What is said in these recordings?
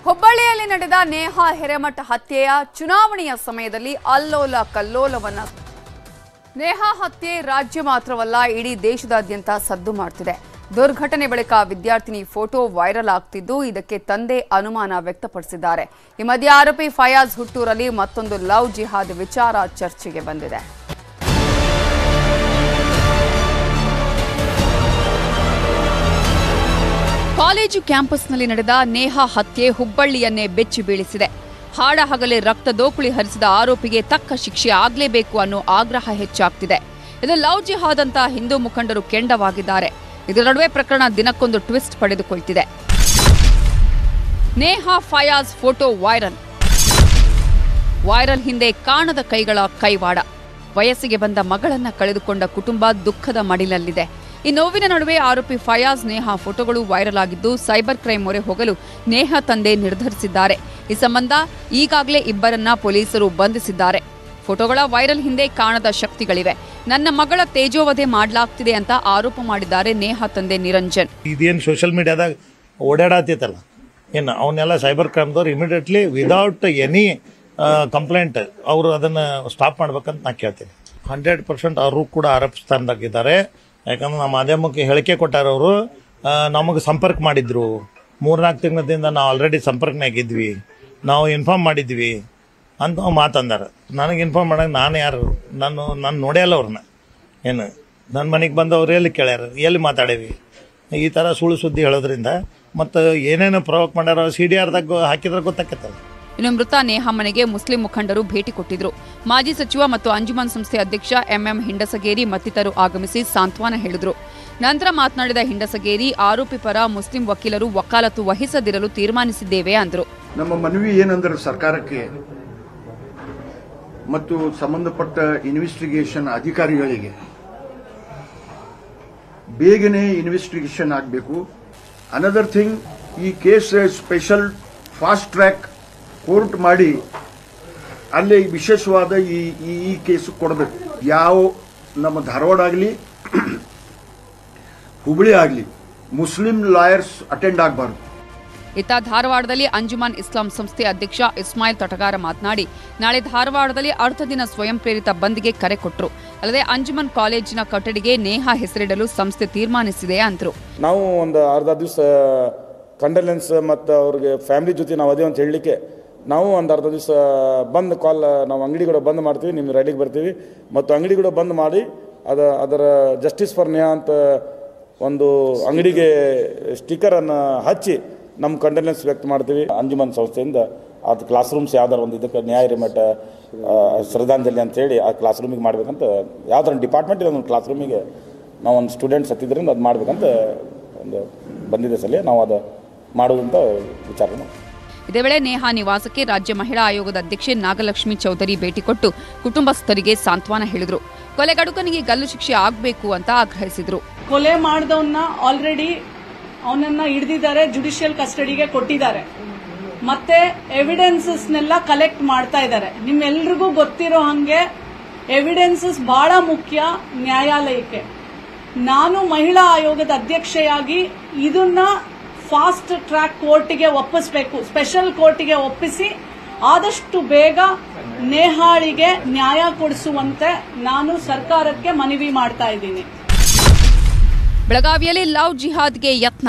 ಹುಬ್ಬಳ್ಳಿಯಲ್ಲಿ ನಡೆದ ನೇಹಾ ಹಿರೇಮಠ ಹತ್ಯೆಯ ಚುನಾವಣೆಯ ಸಮಯದಲ್ಲಿ ಅಲ್ಲೋಲ ಕಲ್ಲೋಲವನ್ನ ನೇಹಾ ಹತ್ಯೆ ರಾಜ್ಯ ಮಾತ್ರವಲ್ಲ ಇಡೀ ದೇಶದಾದ್ಯಂತ ಸದ್ದು ಮಾಡ್ತಿದೆ ದುರ್ಘಟನೆ ಬಳಿಕ ವಿದ್ಯಾರ್ಥಿನಿ ಫೋಟೋ ವೈರಲ್ ಆಗ್ತಿದ್ದು ಇದಕ್ಕೆ ತಂದೆ ಅನುಮಾನ ವ್ಯಕ್ತಪಡಿಸಿದ್ದಾರೆ ಈ ಮಧ್ಯೆ ಆರೋಪಿ ಫಯಾಜ್ ಹುಟ್ಟೂರಲ್ಲಿ ಮತ್ತೊಂದು ಲವ್ ಜಿಹಾದ್ ವಿಚಾರ ಚರ್ಚೆಗೆ ಬಂದಿದೆ ಕಾಲೇಜು ಕ್ಯಾಂಪಸ್ನಲ್ಲಿ ನಡೆದ ನೇಹಾ ಹತ್ಯೆ ಹುಬ್ಬಳ್ಳಿಯನ್ನೇ ಬೆಚ್ಚಿ ಬೀಳಿಸಿದೆ ಹಾಡ ಹಗಲೇ ರಕ್ತ ದೋಕುಳಿ ಹರಿಸಿದ ಆರೋಪಿಗೆ ತಕ್ಕ ಶಿಕ್ಷೆ ಆಗಲೇಬೇಕು ಅನ್ನೋ ಆಗ್ರಹ ಹೆಚ್ಚಾಗ್ತಿದೆ ಇದು ಲವ್ ಜಿಹಾದ್ ಅಂತ ಹಿಂದೂ ಮುಖಂಡರು ಕೆಂಡವಾಗಿದ್ದಾರೆ ಇದರ ನಡುವೆ ಪ್ರಕರಣ ದಿನಕ್ಕೊಂದು ಟ್ವಿಸ್ಟ್ ಪಡೆದುಕೊಳ್ತಿದೆ Neha Fayaz photo viral viral ಹಿಂದೆ ಕಾಣದ ಕೈಗಳ ಕೈವಾಡ ವಯಸ್ಸಿಗೆ ಬಂದ ಮಗಳನ್ನ ಕಳೆದುಕೊಂಡ ಕುಟುಂಬ ದುಃಖದ ಮಡಿಲಲ್ಲಿದೆ ಈ ನೋವಿನ ನಡುವೆ ಆರೋಪಿ ಫಯಾಜ್ ನೇಹಾ ಫೋಟೋಗಳು ವೈರಲ್ ಆಗಿದ್ದು ಸೈಬರ್ ಕ್ರೈಂ ಮೊರೆ ಹೋಗಲು ನೇಹಾ ತಂದೆ ನಿರ್ಧರಿಸಿದ್ದಾರೆ ಈ ಸಂಬಂಧ ಈಗಾಗಲೇ ಇಬ್ಬರನ್ನ ಪೊಲೀಸರು ಬಂಧಿಸಿದ್ದಾರೆ ಫೋಟೋಗಳ ವೈರಲ್ ಹಿಂದೆ ಕಾಣದ ಶಕ್ತಿಗಳಿವೆ ನನ್ನ ಮಗಳ ತೇಜೋವಧೆ ಮಾಡಲಾಗ್ತಿದೆ ಅಂತ ಆರೋಪ ಮಾಡಿದ್ದಾರೆ ನೇಹಾ ತಂದೆ ನಿರಂಜನ್ ಇದೇನು ಸೋಷಿಯಲ್ ಮೀಡಿಯಾದಾಗ ಓಡಾಡತ್ತೈತಲ್ಲ ಏನು ಅವನ್ನೆಲ್ಲ ಸೈಬರ್ ಕ್ರೈಮ್ದವ್ರು ಇಮಿಡಿಯೇಟ್ಲಿ ವಿದೌಟ್ ಎನಿ ಕಂಪ್ಲೇಂಟ್ ಅವರು ಅದನ್ನು ಸ್ಟಾಪ್ ಮಾಡ್ಬೇಕಂತ ನಾ ಕೇಳ್ತೀನಿ ಹಂಡ್ರೆಡ್ ಪರ್ಸೆಂಟ್ ಅವರು ಕೂಡ ಆರೋಪ ಸ್ಥಾನದಾಗಿದ್ದಾರೆ ಯಾಕಂದ್ರೆ ನಮ್ಮ ಮಾಧ್ಯಮಕ್ಕೆ ಹೇಳಿಕೆ ಕೊಟ್ಟಾರ ಅವರು ನಮಗೆ ಸಂಪರ್ಕ ಮಾಡಿದ್ರು ಮೂರ್ನಾಲ್ಕು ತಿಂಗಳದಿಂದ ನಾವು ಆಲ್ರೆಡಿ ಸಂಪರ್ಕನಾಗಿದ್ವಿ ನಾವು ಇನ್ಫಾರ್ಮ್ ಮಾಡಿದ್ವಿ ಅಂತ ಮಾತಂದಾರ ನನಗೆ ಇನ್ಫಾರ್ಮ್ ಮಾಡಕ್ಕೆ ನಾನು ಯಾರು ನಾನು ನಾನು ನೋಡೇ ಅಲ್ಲ ಅವ್ರನ್ನ ಏನು ನನ್ನ ಮನೆಗೆ ಬಂದವ್ರು ಎಲ್ಲಿ ಕೇಳ್ಯಾರ ಎಲ್ಲಿ ಮಾತಾಡೇವಿ ಈ ಥರ ಸುಳ್ಳು ಸುದ್ದಿ ಹೇಳೋದ್ರಿಂದ ಮತ್ತು ಏನೇನು ಪ್ರವೋಕ್ ಮಾಡ್ಯಾರ ಸಿ ಡಿ ಆರ್ದಾಗ ಹಾಕಿದ್ರೆ ಗೊತ್ತಾಕತ್ತಲ್ಲ ಇನ್ನು ಮೃತ ನೇಹಾ ಮನೆಗೆ ಮುಸ್ಲಿಂ ಮುಖಂಡರು ಭೇಟಿ ಕೊಟ್ಟಿದ್ರು ಮಾಜಿ ಸಚಿವ ಮತ್ತು ಅಂಜುಮನ್ ಸಂಸ್ಥೆ ಅಧ್ಯಕ್ಷ ಎಂಎಂ ಹಿಂಡಸಗೇರಿ ಮತ್ತಿತರರು ಆಗಮಿಸಿ ಸಾಂತ್ವನ ಹೇಳಿದ್ರು ನಂತರ ಮಾತನಾಡಿದ ಹಿಂಡಸಗೇರಿ ಆರೋಪಿ ಪರ ಮುಸ್ಲಿಂ ವಕೀಲರು ವಕಾಲತ್ತು ವಹಿಸದಿರಲು ತೀರ್ಮಾನಿಸಿದ್ದೇವೆ ಅಂದರು ನಮ್ಮ ಮನವಿ ಏನಂದ್ರೆ ಸರ್ಕಾರಕ್ಕೆ ಮತ್ತು ಸಂಬಂಧಪಟ್ಟ ಇನ್ವೆಸ್ಟಿಗೇಷನ್ ಅಧಿಕಾರಿಗಳಿಗೆ ಬೇಗನೆ ಇನ್ವೆಸ್ಟಿಗೇಷನ್ ಆಗಬೇಕು ಅನದರ್ ಥಿಂಗ್ ಈ case special fast track court ಮಾಡಿ ಅಲ್ಲೇ ವಿಶೇಷವಾದ ಈ ಈ- ಈ ಕೇಸ್ ಕೊಡಬೇಕು ಯಾವ ನಮ್ಮ ಧಾರವಾಡ ಆಗಲಿ ಹುಬ್ಬಳ್ಳಿ ಆಗಲಿ ಮುಸ್ಲಿಂ ಲಾಯರ್ಸ್ ಅಟೆಂಡ್ ಆಗಬಾರ್ದು ಇತ್ತ ಧಾರವಾಡದಲ್ಲಿ ಅಂಜುಮನ್ ಇಸ್ಲಾಂ ಸಂಸ್ಥೆ ಅಧ್ಯಕ್ಷ ಇಸ್ಮಾಯಿಲ್ ತಟಗಾರ ಮಾತನಾಡಿ ನಾಳೆ ಧಾರವಾಡದಲ್ಲಿ ಅರ್ಧ ದಿನ ಸ್ವಯಂ ಪ್ರೇರಿತ ಬಂದ್ಗೆ ಕರೆ ಕೊಟ್ಟರು ಅಲ್ಲದೆ ಅಂಜುಮನ್ ಕಾಲೇಜಿನ ಕೊಠಡಿಗೆ ನೇಹಾ ಹೆಸರಿಡಲು ಸಂಸ್ಥೆ ತೀರ್ಮಾನಿಸಿದೆ ಅಂದರು ನಾವು ಒಂದು ಅರ್ಧ ದಿವಸ ಕಂಡಲೆನ್ಸ್ ಮತ್ತು ಅವ್ರಿಗೆ ಫ್ಯಾಮಿಲಿ ಜೊತೆ ನಾವು ಅದೇ ಅಂತ ಹೇಳಲಿಕ್ಕೆ ನಾವು ಒಂದು ಅರ್ಧ ದಿವಸ ಬಂದ್ ಕಾಲ್ ನಾವು ಅಂಗಡಿ ಕೂಡ ಬಂದ್ ಮಾಡ್ತೀವಿ ನಿಮ್ಮ ರೆಡಿಗೆ ಬರ್ತೀವಿ ಮತ್ತು ಅಂಗಡಿ ಕೂಡ ಬಂದ್ ಮಾಡಿ ಅದ ಅದರ ಜಸ್ಟಿಸ್ ಫಾರ್ ನ್ಯಾಯ ಅಂತ ಒಂದು ಅಂಗಡಿಗೆ ಸ್ಟಿಕ್ಕರನ್ನು ಹಚ್ಚಿ ನಮ್ಮ ಕಂಡಲೆನ್ಸ್ ವ್ಯಕ್ತ ಮಾಡ್ತೀವಿ ಅಂಜುಮನ್ ಸಂಸ್ಥೆಯಿಂದ ಅದು ಕ್ಲಾಸ್ ರೂಮ್ಸ್ ಯಾವ್ದಾರು ಒಂದು ಇದಕ್ಕೆ ನ್ಯಾಯ ರಿಮಠ ಶ್ರದ್ಧಾಂಜಲಿ ಅಂತೇಳಿ ಆ ಕ್ಲಾಸ್ ರೂಮಿಗೆ ಮಾಡ್ಬೇಕಂತ ಯಾವ್ದಾರ ಡಿಪಾರ್ಟ್ಮೆಂಟ್ ಒಂದು ಕ್ಲಾಸ್ ರೂಮಿಗೆ ನಾವು ಒಂದು ಸ್ಟೂಡೆಂಟ್ಸ್ ಹತ್ತಿದ್ರಿಂದ ಅದು ಮಾಡ್ಬೇಕಂತ ಒಂದು ಬಂದಿದೆ ಸಲ ನಾವು ಅದು ಮಾಡುವುದಂತ ವಿಚಾರ ಮಾಡ್ತೀವಿ. ಇದೇ ವೇಳೆ ನೇಹಾ ನಿವಾಸಕ್ಕೆ ರಾಜ್ಯ ಮಹಿಳಾ ಆಯೋಗದ ಅಧ್ಯಕ್ಷೆ ನಾಗಲಕ್ಷ್ಮಿ ಚೌಧರಿ ಭೇಟಿ ಕೊಟ್ಟು ಕುಟುಂಬಸ್ಥರಿಗೆ ಸಾಂತ್ವನ ಹೇಳಿದರು ಕೊಲೆಗಡುಕನಿಗೆ ಗಲ್ಲು ಶಿಕ್ಷೆ ಆಗಬೇಕು ಅಂತ ಆಗ್ರಹಿಸಿದರು ಕೊಲೆ ಮಾಡಿದವನ್ನ ಆಲ್ರೆಡಿ ಅವನನ್ನ ಹಿಡಿದಿದ್ದಾರೆ ಜುಡಿಷಿಯಲ್ ಕಸ್ಟಡಿಗೆ ಕೊಟ್ಟಿದ್ದಾರೆ ಮತ್ತೆ ಎವಿಡೆನ್ಸಸ್ನೆಲ್ಲ ಕಲೆಕ್ಟ್ ಮಾಡ್ತಾ ಇದ್ದಾರೆ ನಿಮ್ಮೆಲ್ರಿಗೂ ಗೊತ್ತಿರೋ ಹಂಗೆ ಎವಿಡೆನ್ಸಸ್ ಬಹಳ ಮುಖ್ಯ ನ್ಯಾಯಾಲಯಕ್ಕೆ ನಾನು ಮಹಿಳಾ ಆಯೋಗದ ಅಧ್ಯಕ್ಷೆಯಾಗಿ ಇದನ್ನ ಫಾಸ್ಟ್ ಟ್ರ್ಯಾಕ್ ಕೋರ್ಟಿಗೆ ಒಪ್ಪಿಸಬೇಕು ಸ್ಪೆಷಲ್ ಕೋರ್ಟಿಗೆ ಒಪ್ಪಿಸಿ ಆದಷ್ಟು ಬೇಗ ನೇಹಾಳಿಗೆ ನ್ಯಾಯ ಕೊಡಿಸುವಂತೆ ನಾನು ಸರ್ಕಾರಕ್ಕೆ ಮನವಿ ಮಾಡ್ತಾ ಇದ್ದೀನಿ ಬೆಳಗಾವಿಯಲ್ಲಿ ಲವ್ ಜಿಹಾದ್ಗೆ ಯತ್ನ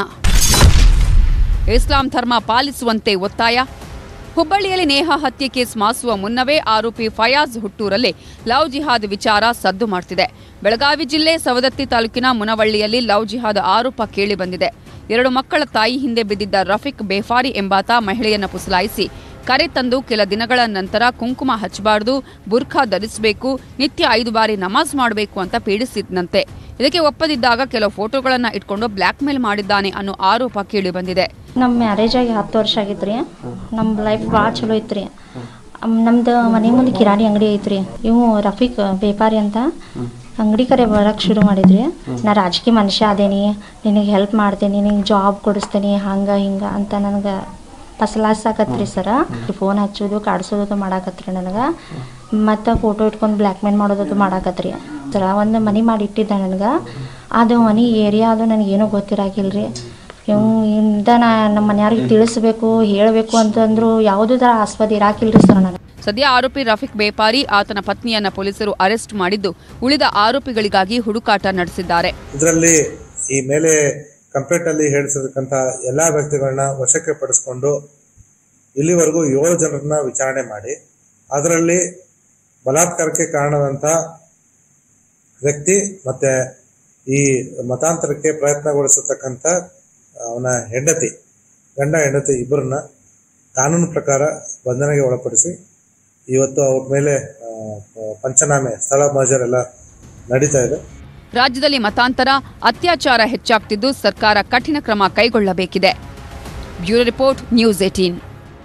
ಇಸ್ಲಾಂ ಧರ್ಮ ಪಾಲಿಸುವಂತೆ ಒತ್ತಾಯ ಹುಬ್ಬಳ್ಳಿಯಲ್ಲಿ ನೇಹಾ ಹತ್ಯೆ ಕೇಸ್ ಮಾಸುವ ಮುನ್ನವೇ ಆರೋಪಿ ಫಯಾಜ್ ಹುಟ್ಟೂರಲ್ಲಿ ಲವ್ ಜಿಹಾದ್ ವಿಚಾರ ಸದ್ದು ಮಾಡ್ತಿದೆ ಬೆಳಗಾವಿ ಜಿಲ್ಲೆ ಸವದತ್ತಿ ತಾಲೂಕಿನ ಮುನವಳ್ಳಿಯಲ್ಲಿ ಲವ್ ಜಿಹಾದ್ ಆರೋಪ ಕೇಳಿಬಂದಿದೆ ಎರಡು ಮಕ್ಕಳ ತಾಯಿ ಹಿಂದೆ ಬಿದ್ದಿದ್ದ ರಫೀಕ್ ಬೇಫಾರಿ ಎಂಬಾತ ಮಹಿಳೆಯನ್ನ ಪುಸಲಾಯಿಸಿ ಕರೆ ತಂದು ಕೆಲ ದಿನಗಳ ನಂತರ ಕುಂಕುಮ ಹಚ್ಚಬಾರದು ಬುರ್ಖಾ ಧರಿಸಬೇಕು ನಿತ್ಯ ಐದು ಬಾರಿ ನಮಾಜ್ ಮಾಡಬೇಕು ಅಂತ ಪೀಡಿಸಿದ್ನಂತೆ ಇದಕ್ಕೆ ಒಪ್ಪದಿದ್ದಾಗ ಕೆಲವು ಫೋಟೋಗಳನ್ನ ಇಟ್ಕೊಂಡು ಬ್ಲ್ಯಾಕ್ ಮೇಲ್ ಮಾಡಿದ್ದಾನೆ ಅನ್ನೋ ಆರೋಪ ಕೇಳಿಬಂದಿದೆ ನಮ್ಮ ಮ್ಯಾರೇಜ್ ಆಗಿ ಹತ್ತು ವರ್ಷ ಆಗೈತೆ ರೀ ನಮ್ಮ ಲೈಫ್ ಭಾಳ ಚಲೋ ಐತ್ರಿ ನಮ್ದು ಮನೆ ಮುಂದೆ ಕಿರಾಣಿ ಅಂಗಡಿ ಐತ್ರಿ ಇವು ರಫೀಕ್ ವ್ಯಾಪಾರಿ ಅಂತ ಅಂಗಡಿ ಕರೆ ಬರಕ್ಕೆ ಶುರು ಮಾಡಿದ್ರಿ ನಾ ರಾಜಕೀಯ ಮನುಷ್ಯ ಅದೇನಿ ನಿನಗೆ ಹೆಲ್ಪ್ ಮಾಡ್ತೇನೆ ನಿನಗೆ ಜಾಬ್ ಕೊಡಿಸ್ತೀನಿ ಹಂಗೆ ಹಿಂಗೆ ಅಂತ ನನಗೆ ಫಸಲಾಸಾಕತ್ರಿ ಸರ ಫೋನ್ ಹಚ್ಚೋದು ಕಾಡ್ಸೋದು ಮಾಡಾಕತ್ರಿ ನನಗೆ ಮತ್ತು ಫೋಟೋ ಇಟ್ಕೊಂಡು ಬ್ಲ್ಯಾಕ್ ಮೇಲ್ ಮಾಡೋದು ಮಾಡಾಕತ್ರಿ ಸರ ಒಂದು ಮನೆ ಮಾಡಿ ಇಟ್ಟಿದ್ದ ನನಗೆ ಅದು ಮನೆ ಏರಿಯಾ ಅದು ನನಗೇನೂ ಗೊತ್ತಿರಾಗಿಲ್ಲ ರೀ ಇಂದ ನಾ ನಮ್ಮ ಮನೆಯವ್ರಿಗೆ ತಿಳಿಸ್ಬೇಕು ಹೇಳಬೇಕು ಅಂತಂದ್ರು ಯಾವುದೇ ಥರ ಆಸ್ಪದ ಇರಾಕಿಲ್ರಿ ಸರ್ ನನಗೆ ಸದ್ಯ ಆರೋಪಿ ರಫೀಕ್ ಬೇಪಾರಿ ಆತನ ಪತ್ನಿಯನ್ನ ಪೊಲೀಸರು ಅರೆಸ್ಟ್ ಮಾಡಿದ್ದು ಉಳಿದ ಆರೋಪಿಗಳಿಗಾಗಿ ಹುಡುಕಾಟ ನಡೆಸಿದ್ದಾರೆ ಇದರಲ್ಲಿ ಈ ಮೇಲೆ ಕಂಪ್ಲೇಂಟ್ ಅಲ್ಲಿ ಹೇಳಿಸಿರ್ತಕ್ಕಂಥ ಎಲ್ಲಾ ವ್ಯಕ್ತಿಗಳನ್ನ ವಶಕ್ಕೆ ಪಡಿಸ್ಕೊಂಡು ಇಲ್ಲಿವರೆಗೂ ಏಳು ಜನರನ್ನ ವಿಚಾರಣೆ ಮಾಡಿ ಅದರಲ್ಲಿ ಬಲಾತ್ಕಾರಕ್ಕೆ ಕಾರಣದಂತ ವ್ಯಕ್ತಿ ಮತ್ತೆ ಈ ಮತಾಂತರಕ್ಕೆ ಪ್ರಯತ್ನಗೊಳಿಸತಕ್ಕಂಥ ಅವನ ಹೆಂಡತಿ ಗಂಡ ಹೆಂಡತಿ ಇಬ್ಬರನ್ನ ಕಾನೂನು ಪ್ರಕಾರ ಬಂಧನೆಗೆ ಒಳಪಡಿಸಿ ಇವತ್ತು ಅವ್ರ ಮೇಲೆ ಆ, ಪಂಚನಾಮೆ ಸ್ಥಳ ಮಹಜರ್ ಎಲ್ಲ ನಡೀತಾ ಇದೆ ರಾಜ್ಯದಲ್ಲಿ ಮತಾಂತರ ಅತ್ಯಾಚಾರ ಹೆಚ್ಚಾಗ್ತಿದ್ದು ಸರ್ಕಾರ ಕಠಿಣ ಕ್ರಮ ಕೈಗೊಳ್ಳಬೇಕಿದೆ ಬ್ಯೂರೋ ರಿಪೋರ್ಟ್ ನ್ಯೂಸ್ ಏಟೀನ್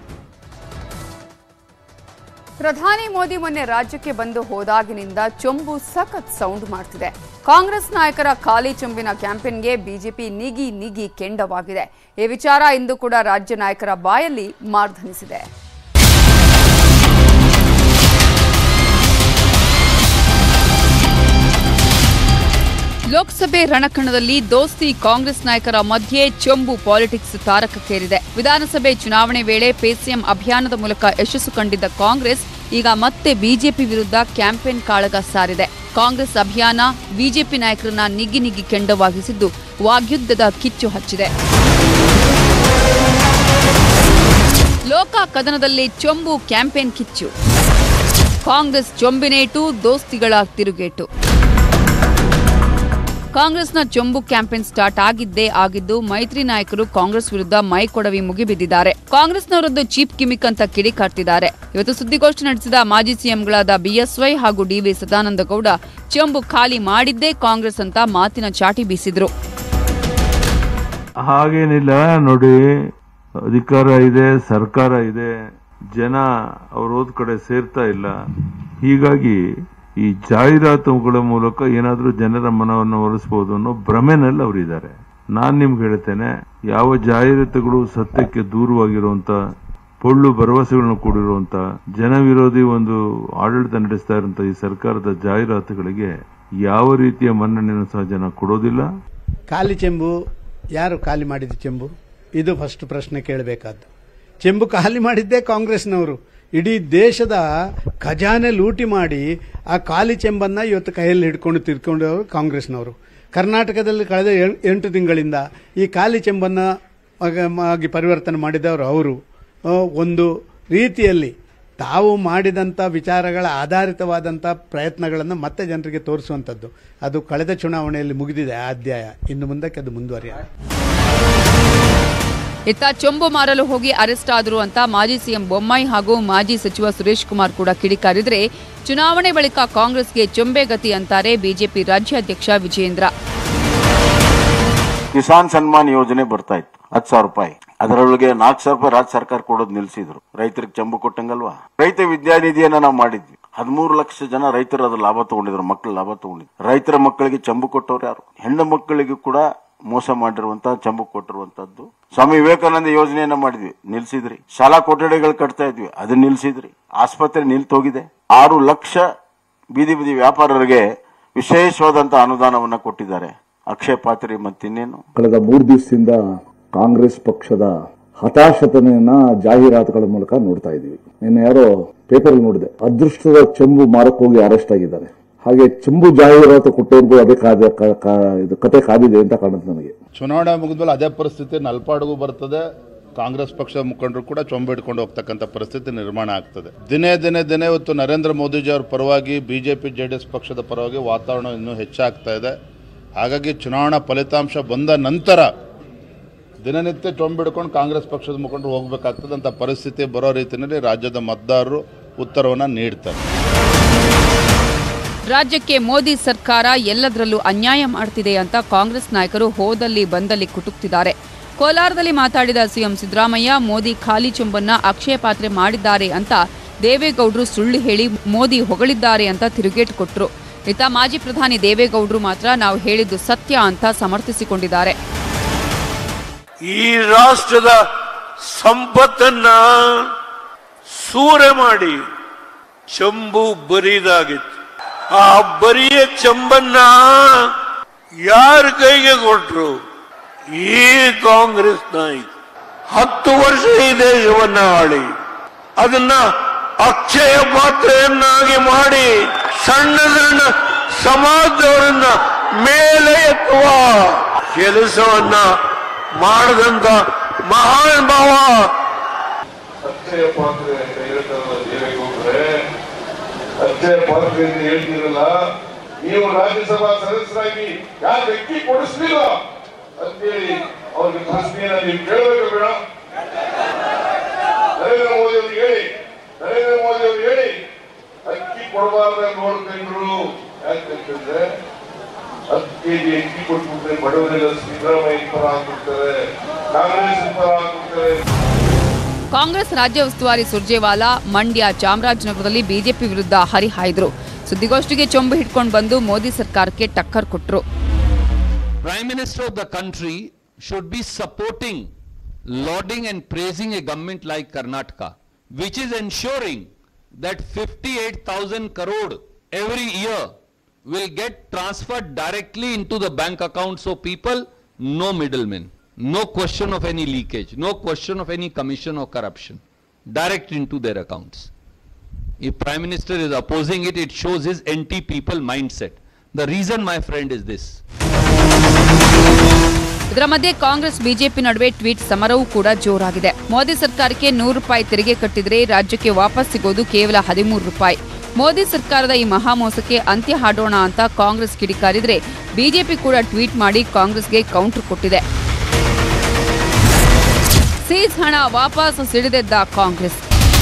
ಪ್ರಧಾನಿ ಮೋದಿ ಮೊನ್ನೆ ರಾಜ್ಯಕ್ಕೆ ಬಂದು ಹೋದಾಗಿನಿಂದ ಚೊಂಬು ಸಖತ್ ಸೌಂಡ್ ಮಾಡ್ತಿದೆ ಕಾಂಗ್ರೆಸ್ ನಾಯಕರ ಖಾಲಿ ಚೊಂಬಿನ ಕ್ಯಾಂಪೇನ್ಗೆ ಬಿಜೆಪಿ ನಿಗಿ ನಿಗಿ ಕೆಂಡವಾಗಿದೆ ಈ ವಿಚಾರ ಇಂದು ಕೂಡ ರಾಜ್ಯ ನಾಯಕರ ಬಾಯಲ್ಲಿ ಮಾರ್ಧನಿಸಿದೆ ಲೋಕಸಭೆ ರಣಕಣದಲ್ಲಿ ದೋಸ್ತಿ ಕಾಂಗ್ರೆಸ್ ನಾಯಕರ ಮಧ್ಯೆ ಚೊಂಬು ಪಾಲಿಟಿಕ್ಸ್ ತಾರಕಕ್ಕೇರಿದೆ ವಿಧಾನಸಭೆ ಚುನಾವಣೆ ವೇಳೆ ಪೇಸಿಎಂ ಅಭಿಯಾನದ ಮೂಲಕ ಯಶಸ್ಸು ಕಂಡಿದ್ದ ಕಾಂಗ್ರೆಸ್ ಈಗ ಮತ್ತೆ ಬಿಜೆಪಿ ವಿರುದ್ಧ ಕ್ಯಾಂಪೇನ್ ಕಾಳಗ ಸಾರಿದೆ ಕಾಂಗ್ರೆಸ್ ಅಭಿಯಾನ ಬಿಜೆಪಿ ನಾಯಕರನ್ನ ನಿಗ್ಗಿ ನಿಗ್ಗಿ ಕೆಂಡವಾಗಿಸಿದ್ದು ವಾಗ್ಯುದ್ಧದ ಕಿಚ್ಚು ಹಚ್ಚಿದೆ ಲೋಕ ಕದನದಲ್ಲಿ ಚೊಂಬು ಕ್ಯಾಂಪೇನ್ ಕಿಚ್ಚು ಕಾಂಗ್ರೆಸ್ ಚೊಂಬಿನೇಟು ದೋಸ್ತಿಗಳ ತಿರುಗೇಟು ಕಾಂಗ್ರೆಸ್ನ ಚೊಂಬು ಕ್ಯಾಂಪೇನ್ ಸ್ಟಾರ್ಟ್ ಆಗಿದ್ದೇ ಆಗಿದ್ದು ಮೈತ್ರಿ ನಾಯಕರು ಕಾಂಗ್ರೆಸ್ ವಿರುದ್ಧ ಮೈ ಕೊಡವಿ ಮುಗಿಬಿದ್ದಿದ್ದಾರೆ ಕಾಂಗ್ರೆಸ್ನವರದ್ದು ಚೀಪ್ ಗಿಮಿಕ್ ಅಂತ ಕಿಡಿಕಾರ್ತಿದ್ದಾರೆ ಇವತ್ತು ಸುದ್ದಿಗೋಷ್ಠಿ ನಡೆಸಿದ ಮಾಜಿ ಸಿಎಂಗಳಾದ ಬಿಎಸ್ವೈ ಹಾಗೂ ಡಿವಿ ಸದಾನಂದ ಗೌಡ ಚೊಂಬು ಖಾಲಿ ಮಾಡಿದ್ದೇ ಕಾಂಗ್ರೆಸ್ ಅಂತ ಮಾತಿನ ಚಾಟಿ ಬೀಸಿದ್ರು ಹಾಗೇನಿಲ್ಲ ನೋಡಿ ಅಧಿಕಾರ ಇದೆ ಸರ್ಕಾರ ಇದೆ ಜನ ಅವ್ರ ಹೋದ ಕಡೆ ಸೇರ್ತಾ ಇಲ್ಲ ಹೀಗಾಗಿ ಈ ಜಾಹೀರಾತುಗಳ ಮೂಲಕ ಏನಾದ್ರೂ ಜನರ ಮನವನ್ನು ಒಲಿಸಬಹುದು ಅನ್ನೋ ಭ್ರಮೆನಲ್ಲಿ ಅವರಿದ್ದಾರೆ ನಾನ್ ನಿಮ್ಗೆ ಹೇಳ್ತೇನೆ ಯಾವ ಜಾಹೀರಾತುಗಳು ಸತ್ಯಕ್ಕೆ ದೂರವಾಗಿರುವಂತ ಪೊಳ್ಳು ಭರವಸೆಗಳನ್ನು ಕೂಡಿರುವಂತ ಜನ ವಿರೋಧಿ ಒಂದು ಆಡಳಿತ ನಡೆಸ್ತಾ ಇರುವಂತ ಈ ಸರ್ಕಾರದ ಜಾಹೀರಾತುಗಳಿಗೆ ಯಾವ ರೀತಿಯ ಮನ್ನಣೆಯನ್ನು ಸಹ ಜನ ಕೊಡೋದಿಲ್ಲ ಖಾಲಿ ಚೆಂಬು ಯಾರು ಖಾಲಿ ಮಾಡಿದ್ದು ಚೆಂಬು ಇದು ಫಸ್ಟ್ ಪ್ರಶ್ನೆ ಕೇಳಬೇಕಾದ್ದು ಚೆಂಬು ಖಾಲಿ ಮಾಡಿದ್ದೇ ಕಾಂಗ್ರೆಸ್ನವರು ಇಡೀ ದೇಶದ ಖಜಾನೆ ಲೂಟಿ ಮಾಡಿ ಆ ಖಾಲಿ ಚೆಂಬನ್ನ ಇವತ್ತು ಕೈಯಲ್ಲಿ ಹಿಡ್ಕೊಂಡು ತಿರ್ಕೊಂಡವರು ಕಾಂಗ್ರೆಸ್ನವರು ಕರ್ನಾಟಕದಲ್ಲಿ ಕಳೆದ ಎಂ- ಎಂಟು ತಿಂಗಳಿಂದ ಈ ಖಾಲಿ ಚೆಂಬನ್ನ ಆಗ- ಆಗಿ ಪರಿವರ್ತನೆ ಮಾಡಿದವರು ಅವರು ಆ, ಒಂದು ರೀತಿಯಲ್ಲಿ ತಾವು ಮಾಡಿದಂಥ ವಿಚಾರಗಳ ಆಧಾರಿತವಾದಂಥ ಪ್ರಯತ್ನಗಳನ್ನು ಮತ್ತೆ ಜನರಿಗೆ ತೋರಿಸುವಂಥದ್ದು ಅದು ಕಳೆದ ಚುನಾವಣೆಯಲ್ಲಿ ಮುಗಿದಿದೆ ಆ ಅಧ್ಯಾಯ ಇನ್ನು ಮುಂದಕ್ಕೆ ಅದು ಮುಂದುವರಿಯ ಇತ್ತ ಚೊಂಬು ಮಾರಲು ಹೋಗಿ ಅರೆಸ್ಟ್ ಆದರು ಅಂತ ಮಾಜಿ ಸಿಎಂ ಬೊಮ್ಮಾಯಿ ಹಾಗೂ ಮಾಜಿ ಸಚಿವ ಸುರೇಶ್ ಕುಮಾರ್ ಕೂಡ ಕಿಡಿಕಾರಿದ್ರೆ ಚುನಾವಣೆ ಬಳಿಕ ಕಾಂಗ್ರೆಸ್ಗೆ ಚೊಂಬೆ ಗತಿ ಅಂತಾರೆ ಬಿಜೆಪಿ ರಾಜ್ಯಾಧ್ಯಕ್ಷ ವಿಜೇಂದ್ರ ಕಿಸಾನ್ ಸನ್ಮಾನ್ ಯೋಜನೆ ಬರ್ತಾ ಇತ್ತು ಹತ್ತು ಸಾವಿರ ರೂಪಾಯಿ ಅದರೊಳಗೆ ನಾಲ್ಕು ಸಾವಿರ ರೂಪಾಯಿ ರಾಜ್ಯ ಸರ್ಕಾರ ಕೊಡೋದು ನಿಲ್ಸಿದ್ರು ರೈತರಿಗೆ ಚಂಬು ಕೊಟ್ಟಂಗಲ್ವಾ ರೈತ ವಿದ್ಯಾನಿಧಿಯನ್ನ ನಾವು ಮಾಡಿದ್ವಿ ಹದಿಮೂರು ಲಕ್ಷ ಜನ ರೈತರು ಅದ್ರ ಲಾಭ ತಗೊಂಡಿದ್ರು ಮಕ್ಕಳು ಲಾಭ ತಗೊಂಡಿದ್ರು ರೈತರ ಮಕ್ಕಳಿಗೆ ಚಂಬು ಕೊಟ್ಟವ್ರು ಯಾರು ಹೆಣ್ಣು ಮಕ್ಕಳಿಗೂ ಕೂಡ ಮೋಸ ಮಾಡಿರುವಂತ ಚಂಬು ಕೊಟ್ಟಿರುವಂತದ್ದು ಸ್ವಾಮಿ ವಿವೇಕಾನಂದ ಯೋಜನೆಯನ್ನ ಮಾಡಿದ್ವಿ ನಿಲ್ಸಿದ್ರಿ ಶಾಲಾ ಕೊಠಡಿಗಳು ಕಟ್ತಾ ಇದ್ವಿ ಅದನ್ನ ನಿಲ್ಸಿದ್ರಿ ಆಸ್ಪತ್ರೆ ನಿಲ್ತೋಗಿದೆ ಆರು ಲಕ್ಷ ಬೀದಿ ಬೀದಿ ವ್ಯಾಪಾರರಿಗೆ ವಿಶೇಷವಾದಂತ ಅನುದಾನವನ್ನ ಕೊಟ್ಟಿದ್ದಾರೆ ಅಕ್ಷಯ ಪಾತ್ರೆ ಮತ್ತಿನ್ನೇನು ಕಳೆದ ಮೂರು ದಿವಸದಿಂದ ಕಾಂಗ್ರೆಸ್ ಪಕ್ಷದ ಹತಾಶತನೆಯನ್ನ ಜಾಹೀರಾತುಗಳ ಮೂಲಕ ನೋಡ್ತಾ ಇದೀವಿ ನಿನ್ನೆ ಯಾರೋ ಪೇಪರ್ ನೋಡಿದೆ ಅದೃಷ್ಟದ ಚೆಂಬು ಮಾರಕ್ ಹೋಗಿ ಅರೆಸ್ಟ್ ಆಗಿದ್ದಾರೆ ಹಾಗೆ ಚೆಂಬು ಜಾಹೀರಾತು ಕೊಟ್ಟವ್ರಿಗೂ ಅದೇ ಕಾದ ಕ- ಕ- ಇದು ಕತೆ ಕಾದಿದೆ ಅಂತ ಕಾಣುತ್ತೆ ನನಗೆ ಚುನಾವಣೆ ಮುಗಿದ್ಮೇಲೆ ಅದೇ ಪರಿಸ್ಥಿತಿ ನಲ್ಪಾಡಿಗೂ ಬರ್ತದೆ ಕಾಂಗ್ರೆಸ್ ಪಕ್ಷದ ಮುಖಂಡರು ಕೂಡ ಚೊಂಬಿಡ್ಕೊಂಡು ಹೋಗ್ತಕ್ಕಂಥ ಪರಿಸ್ಥಿತಿ ನಿರ್ಮಾಣ ಆಗ್ತದೆ ದಿನೇ ದಿನೇ ದಿನೇ ಇವತ್ತು ನರೇಂದ್ರ ಮೋದಿಜಿ ಅವ್ರ ಪರವಾಗಿ ಬಿಜೆಪಿ ಜೆ ಡಿ ಎಸ್ ಪಕ್ಷದ ಪರವಾಗಿ ವಾತಾವರಣ ಇನ್ನೂ ಹೆಚ್ಚಾಗ್ತಾ ಇದೆ ಹಾಗಾಗಿ ಚುನಾವಣಾ ಫಲಿತಾಂಶ ಬಂದ ನಂತರ ದಿನನಿತ್ಯ ಚೊಂಬಿಡ್ಕೊಂಡು ಕಾಂಗ್ರೆಸ್ ಪಕ್ಷದ ಮುಖಂಡರು ಹೋಗಬೇಕಾಗ್ತದೆ ಅಂತ ಪರಿಸ್ಥಿತಿ ಬರೋ ರೀತಿಯಲ್ಲಿ ರಾಜ್ಯದ ಮತದಾರರು ಉತ್ತರವನ್ನು ನೀಡ್ತಾರೆ ರಾಜ್ಯಕ್ಕೆ ಮೋದಿ ಸರ್ಕಾರ ಎಲ್ಲದರಲ್ಲೂ ಅನ್ಯಾಯ ಮಾಡ್ತಿದೆ ಅಂತ ಕಾಂಗ್ರೆಸ್ ನಾಯಕರು ಹೋದಲ್ಲಿ ಬಂದಲ್ಲಿ ಕುಟುಕ್ತಿದ್ದಾರೆ ಕೋಲಾರದಲ್ಲಿ ಮಾತಾಡಿದ ಸಿಎಂ ಸಿದ್ದರಾಮಯ್ಯ ಮೋದಿ ಖಾಲಿ ಚೊಂಬನ್ನ ಅಕ್ಷಯ ಪಾತ್ರೆ ಮಾಡಿದ್ದಾರೆ ಅಂತ ದೇವೇಗೌಡರು ಸುಳ್ಳು ಹೇಳಿ ಮೋದಿ ಹೊಗಳಿದ್ದಾರೆ ಅಂತ ತಿರುಗೇಟು ಕೊಟ್ಟರು ಇತ್ತ ಮಾಜಿ ಪ್ರಧಾನಿ ದೇವೇಗೌಡರು ಮಾತ್ರ ನಾವು ಹೇಳಿದ್ದು ಸತ್ಯ ಅಂತ ಸಮರ್ಥಿಸಿಕೊಂಡಿದ್ದಾರೆ ಈ ರಾಷ್ಟ್ರದ ಸಂಪತ್ತನ್ನ ಸೂರೆ ಮಾಡಿ ಚಂಬು ಬರಿದಾಗಿತ್ತು ಆ ಬರಿಯ ಚಂಬನ್ನ ಯಾರ ಕೈಗೆ ಕೊಟ್ರು ಈ ಕಾಂಗ್ರೆಸ್ ನಾಯಕ ಹತ್ತು ವರ್ಷ ಈ ದೇಶವನ್ನ ಆಳಿ ಅದನ್ನ ಅಕ್ಷಯ ಪಾತ್ರೆಯನ್ನಾಗಿ ಮಾಡಿ ಸಣ್ಣ ಸಣ್ಣ ಸಮಾಜದವರನ್ನ ಮೇಲೆ ಎತ್ತುವ ಕೆಲಸವನ್ನ ಮಾಡದಂತ ಮಹಾನ್ ಭಾವ ಅಕ್ಷಯ ಪಾತ್ರೆ ಅಂತ ಹೇಳ್ತಾರಲ್ಲ ದೇವೇಗೌಡ್ರೆ ಅಕ್ಷಯ ಪಾತ್ರೆ ಅಂತ ಹೇಳ್ತೀರಲ್ಲ ನೀವು ರಾಜ್ಯಸಭಾ ಸದಸ್ಯರಾಗಿ ಯಾಕೆ ಅಕ್ಕಿ ಕೊಡಿಸ್ಲಿಲ್ಲ ಅಂತೇಳಿ ಅವ್ರಿಗೆ ಪ್ರಶ್ನೆಯನ್ನ ನೀವು ಕೇಳಬೇಕು ಬೇಡ ನರೇಂದ್ರ ಮೋದಿ ಅವ್ರಿಗೆ ಹೇಳಿ ನರೇಂದ್ರ ಮೋದಿ ಅವ್ರಿಗೆ ಹೇಳಿ ಅಕ್ಕಿ ಕೊಡಬಾರ್ದ ನೋಡ್ಕೊಂಡ್ರು ಯಾಕಂತಂದ್ರೆ ಹತ್ತು ಕೆಜಿ ಅಕ್ಕಿ ಕೊಟ್ಬಿಟ್ರೆ ಬಡವರೆಲ್ಲ ಸಿದ್ದರಾಮಯ್ಯ ಪರ ಆಗ್ಬಿಡ್ತಾರೆ ಕಾಂಗ್ರೆಸ್ ಪರ ಆಗ್ಬಿಡ್ತಾರೆ ಕಾಂಗ್ರೆಸ್ ರಾಜ್ಯ ಉಸ್ತುವಾರಿ ಸುರ್ಜೇವಾಲಾ ಮಂಡ್ಯ ಚಾಮರಾಜನಗರದಲ್ಲಿ ಬಿಜೆಪಿ ವಿರುದ್ಧ ಹರಿಹಾಯ್ದರು ಸುದ್ದಿಗೋಷ್ಠಿಗೆ ಚೊಂಬು ಹಿಡ್ಕೊಂಡು ಬಂದು ಮೋದಿ ಸರ್ಕಾರಕ್ಕೆ ಟಕ್ಕರ್ ಕೊಟ್ಟರು Prime Minister of the country should be supporting, lauding and praising a government like Karnataka, which is ensuring that 58,000 crore every year will get transferred directly into the bank accounts of people, no middlemen, no question of any leakage, no question of any commission or corruption, direct into their accounts. If Prime Minister is opposing it, it shows his anti-people mindset. The reason, my friend, is this. ಇದರ ಮಧ್ಯೆ Congress BJP ನಡುವೆ tweet ಸಮರವೂ ಕೂಡ ಜೋರಾಗಿದೆ ಮೋದಿ ಸರ್ಕಾರಕ್ಕೆ ನೂರು ರೂಪಾಯಿ ತೆರಿಗೆ ಕಟ್ಟಿದ್ರೆ ರಾಜ್ಯಕ್ಕೆ ವಾಪಸ್ ಸಿಗೋದು ಕೇವಲ ಹದಿಮೂರು ರೂಪಾಯಿ ಮೋದಿ ಸರ್ಕಾರದ ಈ ಮಹಾಮೋಸಕ್ಕೆ ಅಂತ್ಯ ಹಾಡೋಣ ಅಂತ ಕಾಂಗ್ರೆಸ್ ಕಿಡಿಕಾರಿದ್ರೆ ಬಿಜೆಪಿ ಕೂಡ ಟ್ವೀಟ್ ಮಾಡಿ ಕಾಂಗ್ರೆಸ್ಗೆ ಕೌಂಟರ್ ಕೊಟ್ಟಿದೆ ಸೀಸ್ ಹಣ ವಾಪಸ್ ಸಿಡಿದೆದ್ದ ಕಾಂಗ್ರೆಸ್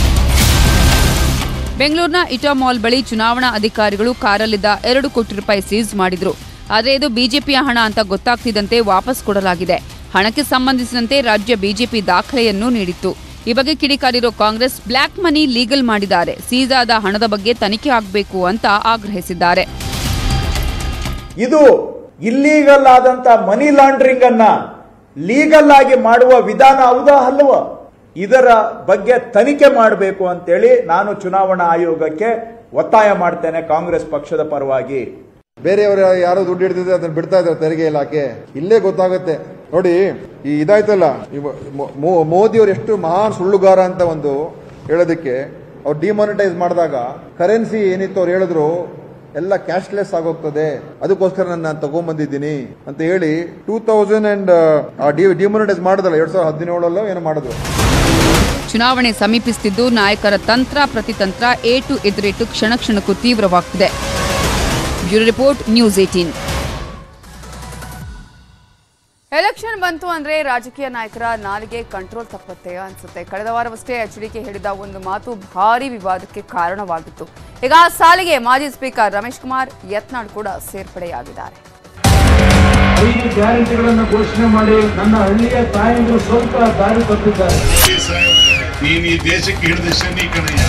ಬೆಂಗಳೂರಿನ ಇಟಾ ಮಾಲ್ ಬಳಿ ಚುನಾವಣಾ ಅಧಿಕಾರಿಗಳು ಕಾರಲ್ಲಿದ್ದ ಎರಡು ಕೋಟಿ ರೂಪಾಯಿ ಸೀಸ್ ಮಾಡಿದ್ರು ಆದರೆ ಇದು ಬಿಜೆಪಿಯ ಹಣ ಅಂತ ಗೊತ್ತಾಗ್ತಿದ್ದಂತೆ ವಾಪಸ್ ಕೊಡಲಾಗಿದೆ ಹಣಕ್ಕೆ ಸಂಬಂಧಿಸಿದಂತೆ ರಾಜ್ಯ ಬಿಜೆಪಿ ದಾಖಲೆಯನ್ನೂ ನೀಡಿತ್ತು ಈ ಬಗ್ಗೆ ಕಿಡಿಕಾರಿರೋ ಕಾಂಗ್ರೆಸ್ ಬ್ಲ್ಯಾಕ್ ಮನಿ ಲೀಗಲ್ ಮಾಡಿದ್ದಾರೆ ಸೀಸ್ ಆದ ಹಣದ ಬಗ್ಗೆ ತನಿಖೆ ಆಗಬೇಕು ಅಂತ ಆಗ್ರಹಿಸಿದ್ದಾರೆ ಇದು ಇಲ್ಲೀಗಲ್ ಆದಂತ ಮನಿ ಲಾಂಡ್ರಿಂಗ್ ಅನ್ನ ಲೀಗಲ್ ಆಗಿ ಮಾಡುವ ವಿಧಾನ ಹೌದಾ ಅಲ್ವ ಇದರ ಬಗ್ಗೆ ತನಿಖೆ ಮಾಡಬೇಕು ಅಂತೇಳಿ ನಾನು ಚುನಾವಣಾ ಆಯೋಗಕ್ಕೆ ಒತ್ತಾಯ ಮಾಡ್ತೇನೆ ಕಾಂಗ್ರೆಸ್ ಪಕ್ಷದ ಪರವಾಗಿ ಬೇರೆಯವರು ಯಾರೋ ದುಡ್ಡು ಹಿಡಿದಿದ್ರೆ ಅದನ್ನ ಬಿಡ್ತಾ ಇದ್ದಾರೆ ತೆರಿಗೆ ಇಲಾಖೆ ಇಲ್ಲೇ ಗೊತ್ತಾಗುತ್ತೆ ನೋಡಿ ಈ ಇದಾಯ್ತಲ್ಲ ಮೋದಿ ಅವರು ಎಷ್ಟು ಮಹಾನ್ ಸುಳ್ಳುಗಾರ ಅಂತ ಒಂದು ಹೇಳೋದಕ್ಕೆ ಅವ್ರು ಡಿಮಾನಿಟೈಸ್ ಮಾಡಿದಾಗ ಕರೆನ್ಸಿ ಏನಿತ್ತು ಅವ್ರು ಹೇಳಿದ್ರು ಎಲ್ಲ ಕ್ಯಾಶ್ಲೆಸ್ ಆಗೋಗ್ತದೆ ಅದಕ್ಕೋಸ್ಕರ ನಾನು ನಾನು ತಗೊಂಡ್ಬಂದಿದ್ದೀನಿ ಅಂತ ಹೇಳಿ ಟೂ ತೌಸಂಡ್ ಅಂಡ್ ಡಿಮಾನಿಟೈಸ್ ಮಾಡಿದಲ್ಲ ಎರಡ್ ಸಾವಿರದ ಹದಿನೇಳಲ್ಲೋ ಏನೋ ಮಾಡಿದ್ರು ಚುನಾವಣೆ ಸಮೀಪಿಸುತ್ತಿದ್ದು ನಾಯಕರ ತಂತ್ರ ಪ್ರತಿತಂತ್ರ ಏಟು ಎದುರೇಟು ಕ್ಷಣ ಕ್ಷಣಕ್ಕೂ ತೀವ್ರವಾಗ್ತಿದೆ bureau report news eighteen election ಬಂತು ಅಂದ್ರೆ ರಾಜಕೀಯ ನಾಯಕರ ನಾಲಿಗೆ ಕಂಟ್ರೋಲ್ ತಪ್ಪತ್ತೆ ಅನ್ಸುತ್ತೆ ಕಳೆದ ವಾರವಷ್ಟೇ ಎಚ್ಡಿಕೆ ಹೇಳಿದ ಒಂದು ಮಾತು ಭಾರಿ ವಿವಾದಕ್ಕೆ ಕಾರಣವಾಗಿತ್ತು ಈಗ ಆ ಸಾಲಿಗೆ ಮಾಜಿ ಸ್ಪೀಕರ್ ರಮೇಶ್ ಕುಮಾರ್ ಯತ್ನಾಳ್ ಕೂಡ ಸೇರ್ಪಡೆಯಾಗಿದ್ದಾರೆ ಐದು ಗ್ಯಾರಂಟಿಗಳನ್ನು ಘೋಷಣೆ ಮಾಡಿ ನನ್ನ ಹಳ್ಳಿಯ ತಾಯಂದಿರು ಸ್ವಲ್ಪ ದಾರಿ ತಪ್ಪಿದ್ದಾರೆ ನೀನ್ ಈ ದೇಶಕ್ಕೆ ಹಿಡಿದ ಶನಿ ಕಣಯ್ಯ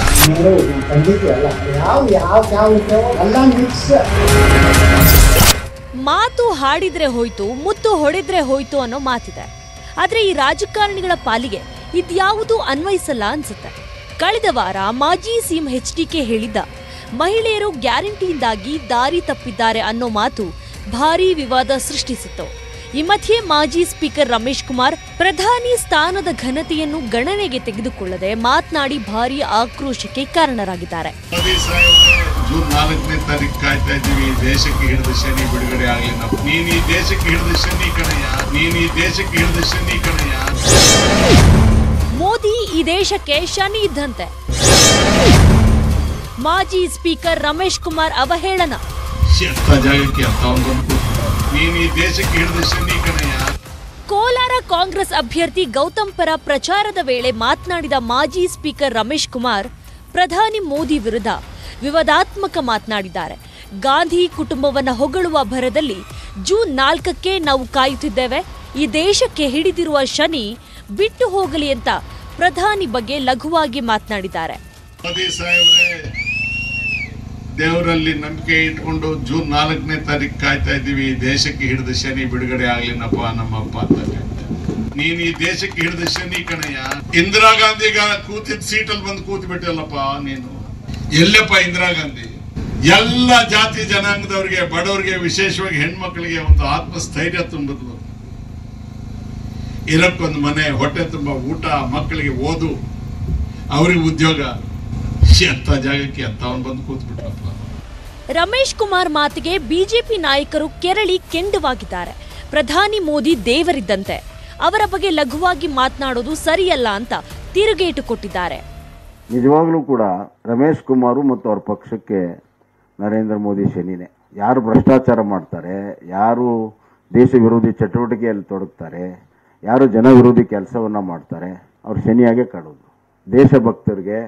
ಮಾತು ಹಾಡಿದ್ರೆ ಹೋಯ್ತು ಮುತ್ತು ಹೊಡೆದ್ರೆ ಹೋಯ್ತು ಅನ್ನೋ ಮಾತಿದೆ ಆದ್ರೆ ಈ ರಾಜಕಾರಣಿಗಳ ಪಾಲಿಗೆ ಇದ್ಯಾವುದೂ ಅನ್ವಯಿಸಲ್ಲ ಅನ್ಸುತ್ತೆ ಕಳೆದ ವಾರ ಮಾಜಿ ಸಿಎಂ ಎಚ್ ಡಿಕೆ ಹೇಳಿದ್ದ ಮಹಿಳೆಯರು ಗ್ಯಾರಂಟಿಯಿಂದಾಗಿ ದಾರಿ ತಪ್ಪಿದ್ದಾರೆ ಅನ್ನೋ ಮಾತು ಭಾರೀ ವಿವಾದ ಸೃಷ್ಟಿಸಿತ್ತು ಈ ಮಧ್ಯೆ ಮಾಜಿ ಸ್ಪೀಕರ್ ರಮೇಶ್ ಕುಮಾರ್ ಪ್ರಧಾನಿ ಸ್ಥಾನದ ಘನತೆಯನ್ನು ಗಣನೆಗೆ ತೆಗೆದುಕೊಳ್ಳದೆ ಮಾತನಾಡಿ ಭಾರೀ ಆಕ್ರೋಶಕ್ಕೆ ಕಾರಣರಾಗಿದ್ದಾರೆ ಮೋದಿ ಸಾಹೇಬ್ರೆ ಜೂನ್ ನಾಲ್ಕನೇ ತಾರೀಕು ಕಾಯ್ತಾ ಇದ್ದೀವಿ ಈ ದೇಶಕ್ಕೆ ಹಿಡಿದ ಶನಿ ಬಿಡುಗಡೆ ಆಗಲಿ ನಾವು ನೀನ್ ಈ ದೇಶಕ್ಕೆ ಹಿಡಿದ ಶನಿ ಕಣಯ್ಯ ನೀನ್ ಈ ದೇಶಕ್ಕೆ ಹಿಡಿದ ಶನಿ ಕಣಯ್ಯ ಮೋದಿ ಈ ದೇಶಕ್ಕೆ ಶನಿ ಇದ್ದಂತೆ ಮಾಜಿ ಸ್ಪೀಕರ್ ರಮೇಶ್ ಕುಮಾರ್ ಅವಹೇಳನ ಎಂತ ಜಾಗಕ್ಕೆ ಅಂತ ಅವ್ನು ನೀನ್ ಈ ದೇಶಕ್ಕೆ ಹಿಡಿದ ಶನಿ ಕಣಯ್ಯ ಕೋಲಾರ ಕಾಂಗ್ರೆಸ್ ಅಭ್ಯರ್ಥಿ ಗೌತಮ್ ಪರ ಪ್ರಚಾರದ ವೇಳೆ ಮಾತನಾಡಿದ ಮಾಜಿ ಸ್ಪೀಕರ್ ರಮೇಶ್ ಕುಮಾರ್ ಪ್ರಧಾನಿ ಮೋದಿ ವಿರುದ್ಧ ವಿವಾದಾತ್ಮಕ ಮಾತನಾಡಿದ್ದಾರೆ ಗಾಂಧಿ ಕುಟುಂಬವನ್ನ ಹೊಗಳುವ ಭರದಲ್ಲಿ ಜೂನ್ ನಾಲ್ಕಕ್ಕೆ ನಾವು ಕಾಯುತ್ತಿದ್ದೇವೆ ಈ ದೇಶಕ್ಕೆ ಹಿಡಿದಿರುವ ಶನಿ ಬಿಟ್ಟು ಹೋಗಲಿ ಅಂತ ಪ್ರಧಾನಿ ಬಗ್ಗೆ ಲಘುವಾಗಿ ಮಾತನಾಡಿದ್ದಾರೆ ಮೋದಿ ಸಾಹೇಬ್ರೆ ದೇವರಲ್ಲಿ ನಂಬಿಕೆ ಇಟ್ಕೊಂಡು ಜೂನ್ ನಾಲ್ಕನೇ ತಾರೀಕು ಕಾಯ್ತಾ ಇದ್ದೀವಿ ಈ ದೇಶಕ್ಕೆ ಹಿಡಿದ ಶನಿ ಬಿಡುಗಡೆ ಆಗ್ಲಿನಪ್ಪ ನಮ್ಮಪ್ಪ ಅಂತ ಹೇಳ್ತಾರೆ. ನೀನ್ ಈ ದೇಶಕ್ಕೆ ಹಿಡಿದ ಶನಿ ಕಣಯ್ಯ ಇಂದಿರಾ ಗಾಂಧಿಗ ಕೂತಿದ್ ಸೀಟಲ್ಲಿ ಬಂದು ಕೂತ್ ಬಿಟ್ಟಲ್ಲಪ್ಪ ನೀನು ಎಲ್ಲಪ್ಪ ಇಂದಿರಾ ಗಾಂಧಿ ಎಲ್ಲ ಜಾತಿ ಜನಾಂಗದವ್ರಿಗೆ ಬಡವರಿಗೆ ವಿಶೇಷವಾಗಿ ಹೆಣ್ಮಕ್ಳಿಗೆ ಒಂದು ಆತ್ಮಸ್ಥೈರ್ಯ ತುಂಬಿದ್ಲು ಇರಕ್ಕೊಂದು ಮನೆ ಹೊಟ್ಟೆ ತುಂಬ ಊಟ ಮಕ್ಕಳಿಗೆ ಓದು ಅವ್ರಿಗೆ ಉದ್ಯೋಗ ಎಂತ ಜಾಗಕ್ಕೆ ಎಂತವನ್ ಬಂದು ಕೂತ್ಬಿಟ್ರಪ್ಪ ರಮೇಶ್ ಕುಮಾರ್ ಮಾತಿಗೆ ಬಿಜೆಪಿ ನಾಯಕರು ಕೆರಳಿ ಕೆಂಡವಾಗಿದ್ದಾರೆ ಪ್ರಧಾನಿ ಮೋದಿ ದೇವರಿದ್ದಂತೆ ಅವರ ಬಗ್ಗೆ ಲಘುವಾಗಿ ಮಾತನಾಡೋದು ಸರಿಯಲ್ಲ ಅಂತ ತಿರುಗೇಟು ಕೊಟ್ಟಿದ್ದಾರೆ ನಿಜವಾಗ್ಲೂ ಕೂಡ ರಮೇಶ್ ಕುಮಾರು ಮತ್ತು ಅವ್ರ ಪಕ್ಷಕ್ಕೆ ನರೇಂದ್ರ ಮೋದಿ ಶನಿನೇ ಯಾರು ಭ್ರಷ್ಟಾಚಾರ ಮಾಡ್ತಾರೆ ಯಾರು ದೇಶ ವಿರೋಧಿ ಚಟುವಟಿಕೆಯಲ್ಲಿ ತೊಡಗ್ತಾರೆ ಯಾರು ಜನ ವಿರೋಧಿ ಕೆಲಸವನ್ನ ಮಾಡ್ತಾರೆ ಅವ್ರು ಶನಿಯಾಗೆ ಕಾಡೋದು ದೇಶಭಕ್ತರಿಗೆ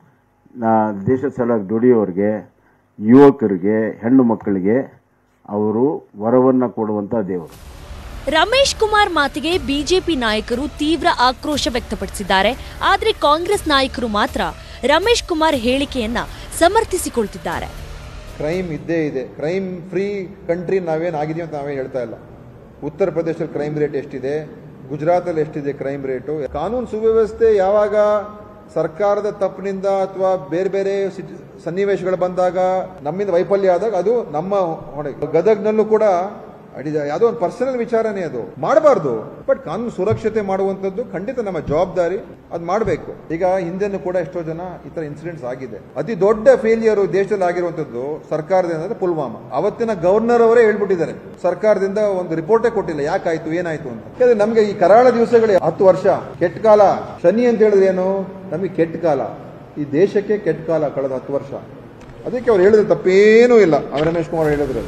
ನಾ- ದೇಶದ ಸಲುವಾಗಿ ದುಡಿಯೋರಿಗೆ ಯುವಕರಿಗೆ ಹೆಣ್ಣು ಮಕ್ಕಳಿಗೆ ಅವರು ವರವನ್ನ ಕೊಡುವಂತ ದೇವರು ರಮೇಶ್ ಕುಮಾರ್ ಮಾತಿಗೆ ಬಿಜೆಪಿ ನಾಯಕರು ತೀವ್ರ ಆಕ್ರೋಶ ವ್ಯಕ್ತಪಡಿಸಿದ್ದಾರೆ ಆದರೆ ಕಾಂಗ್ರೆಸ್ ನಾಯಕರು ಮಾತ್ರ ರಮೇಶ್ ಕುಮಾರ್ ಹೇಳಿಕೆಯನ್ನ ಸಮರ್ಥಿಸಿಕೊಳ್ತಿದ್ದಾರೆ ಕ್ರೈಮ್ ಇದ್ದೇ ಇದೆ ಕ್ರೈಮ್ ಫ್ರೀ ಕಂಟ್ರಿ ನಾವೇನು ಆಗಿದೀವಿ ಅಂತ ನಾವೇನು ಹೇಳ್ತಾ ಇಲ್ಲ ಉತ್ತರ ಪ್ರದೇಶದಲ್ಲಿ ಕ್ರೈಮ್ ರೇಟ್ ಎಷ್ಟಿದೆ ಗುಜರಾತಲ್ಲಿ ಎಷ್ಟಿದೆ ಕ್ರೈಮ್ ರೇಟು ಕಾನೂನು ಸುವ್ಯವಸ್ಥೆ ಯಾವಾಗ ಸರ್ಕಾರದ ತಪ್ಪಿನಿಂದ ಅಥವಾ ಬೇರೆ ಬೇರೆ ಸಿಚ್- ಸನ್ನಿವೇಶಗಳು ಬಂದಾಗ ನಮ್ಮಿಂದ ವೈಫಲ್ಯ ಆದಾಗ ಅದು ನಮ್ಮ ಹೊಣೆ ಗದಗ್ನಲ್ಲೂ ಕೂಡ ಅಡಿದ ಯಾವುದೋ ಒಂದು ಪರ್ಸನಲ್ ವಿಚಾರನೇ ಅದು ಮಾಡಬಾರ್ದು ಬಟ್ ಕಾನೂನು ಸುರಕ್ಷತೆ ಮಾಡುವಂಥದ್ದು ಖಂಡಿತ ನಮ್ಮ ಜವಾಬ್ದಾರಿ ಅದು ಮಾಡಬೇಕು ಈಗ ಹಿಂದೆನೂ ಕೂಡ ಎಷ್ಟೋ ಜನ ಈ ತರ ಇನ್ಸಿಡೆಂಟ್ಸ್ ಆಗಿದೆ ಅತಿ ದೊಡ್ಡ ಫೇಲಿಯರ್ ದೇಶದಲ್ಲಿ ಆಗಿರುವಂತದ್ದು ಸರ್ಕಾರದಿಂದ ಅಂದ್ರೆ ಪುಲ್ವಾಮಾ ಅವತ್ತಿನ ಗವರ್ನರ್ ಅವರೇ ಹೇಳ್ಬಿಟ್ಟಿದ್ದಾರೆ ಸರ್ಕಾರದಿಂದ ಒಂದು ರಿಪೋರ್ಟೇ ಕೊಟ್ಟಿಲ್ಲ ಯಾಕಾಯ್ತು ಏನಾಯ್ತು ಅಂತ ಯಾಕಂದ್ರೆ ನಮ್ಗೆ ಈ ಕರಾಳ ದಿವಸಗಳೇ ಹತ್ತು ವರ್ಷ ಕೆಟ್ಟ ಕಾಲ ಶನಿ ಅಂತ ಹೇಳಿದ್ರೆ ಏನು ನಮಗೆ ಕೆಟ್ಟ ಕಾಲ ಈ ದೇಶಕ್ಕೆ ಕೆಟ್ಟ ಕಾಲ ಕಳೆದ ಹತ್ತು ವರ್ಷ ಅದಕ್ಕೆ ಅವ್ರು ಹೇಳಿದ್ರೆ ತಪ್ಪೇನೂ ಇಲ್ಲ ಅವ್ರು ರಮೇಶ್ ಕುಮಾರ್ ಹೇಳಿದ್ರೆ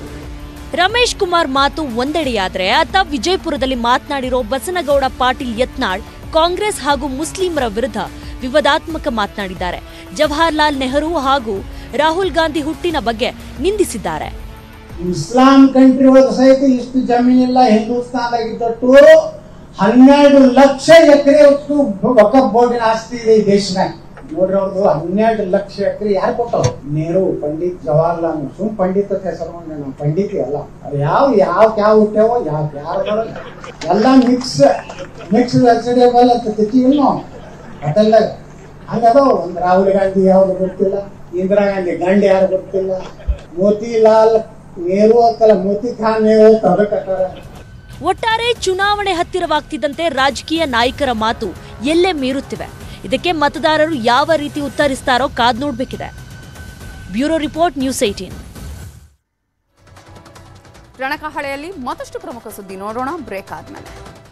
ರಮೇಶ್ ಕುಮಾರ್ ಮಾತು ಒಂದೆಡೆಯಾದ್ರೆ ಅತ್ತ ವಿಜಯಪುರದಲ್ಲಿ ಮಾತನಾಡಿರೋ ಬಸನಗೌಡ ಪಾಟೀಲ್ ಯತ್ನಾಳ್ ಕಾಂಗ್ರೆಸ್ ಹಾಗೂ ಮುಸ್ಲಿಮರ ವಿರುದ್ಧ ವಿವಾದಾತ್ಮಕ ಮಾತನಾಡಿದ್ದಾರೆ ಜವಾಹರ್ಲಾಲ್ ನೆಹರು ಹಾಗೂ ರಾಹುಲ್ ಗಾಂಧಿ ಹುಟ್ಟಿನ ಬಗ್ಗೆ ನಿಂದಿಸಿದ್ದಾರೆ ಇಸ್ಲಾಂ ಕಂಟ್ರಿ ಒಳಗೆ ಸಹಿತ ಇಷ್ಟು ಜಮೀನಿಲ್ಲ ಹಿಂದೂಸ್ತಾನದಾಗಿದ್ದಟ್ಟು ಹನ್ನೆರಡು ಲಕ್ಷ ಎಕರೆ ವಕಫ್ ಬೋರ್ಡಿನ ಆಸ್ತಿ ಇದೆ ಈ ದೇಶದಾಗ ನೋಡ್ರಿ ಅವ್ರದ್ದು ಹನ್ನೆರಡು ಲಕ್ಷ ಎಕರೆ ಯಾರು ಕೊಟ್ಟವ್ರು ನೆಹರು ಪಂಡಿತ್ ಜವಾಹರ್ಲಾಲ್ ನೆಹರು. ಸುಮ್ ಪಂಡಿತ್ ಅಂತ ಹೆಸರು ಮಾಡಿ ನಾವು ಪಂಡಿತ್ ಅಲ್ಲ ಅದು ಯಾವ ಯಾವ ಯಾವ ಹುಟ್ಟ್ಯಾವೋ ಯಾವ ಯಾರು ಬರಲ್ಲ ಎಲ್ಲ ಮಿಕ್ಸ್ ಮಿಕ್ಸ್ ವೆಜಿಟೇಬಲ್ ಅಂತ ತಿಂತೀವಿ ನಾವು ಹೋಟೆಲ್ದಾಗ ಹಂಗದ ಒಂದು ರಾಹುಲ್ ಗಾಂಧಿ ಯಾವ್ದು ಗೊತ್ತಿಲ್ಲ ಇಂದಿರಾ ಗಾಂಧಿ ಗಂಡ ಯಾರು ಗೊತ್ತಿಲ್ಲ ಮೋತಿಲಾಲ್ ನೆಹರು ಅಂತಲ್ಲ ಮೋತಿ ಖಾನ್ ನೆಹರು ಅಂತ ಅದಕ್ಕೆ ಕಟ್ಟಾರ ಒಟ್ಟಾರೆ ಚುನಾವಣೆ ಹತ್ತಿರವಾಗ್ತಿದ್ದಂತೆ ರಾಜಕೀಯ ನಾಯಕರ ಮಾತು ಎಲ್ಲೇ ಮೀರುತ್ತಿವೆ ಇದಕ್ಕೆ ಮತದಾರರು ಯಾವ ರೀತಿ ಉತ್ತರಿಸ್ತಾರೋ ಕಾದ್ ನೋಡ್ಬೇಕಿದೆ ಬ್ಯೂರೋ ರಿಪೋರ್ಟ್ ನ್ಯೂಸ್ ಏಟೀನ್ ರಣಕಹಳೆಯಲ್ಲಿ ಮತ್ತಷ್ಟು ಪ್ರಮುಖ ಸುದ್ದಿ ನೋಡೋಣ ಬ್ರೇಕ್ ಆದ್ಮೇಲೆ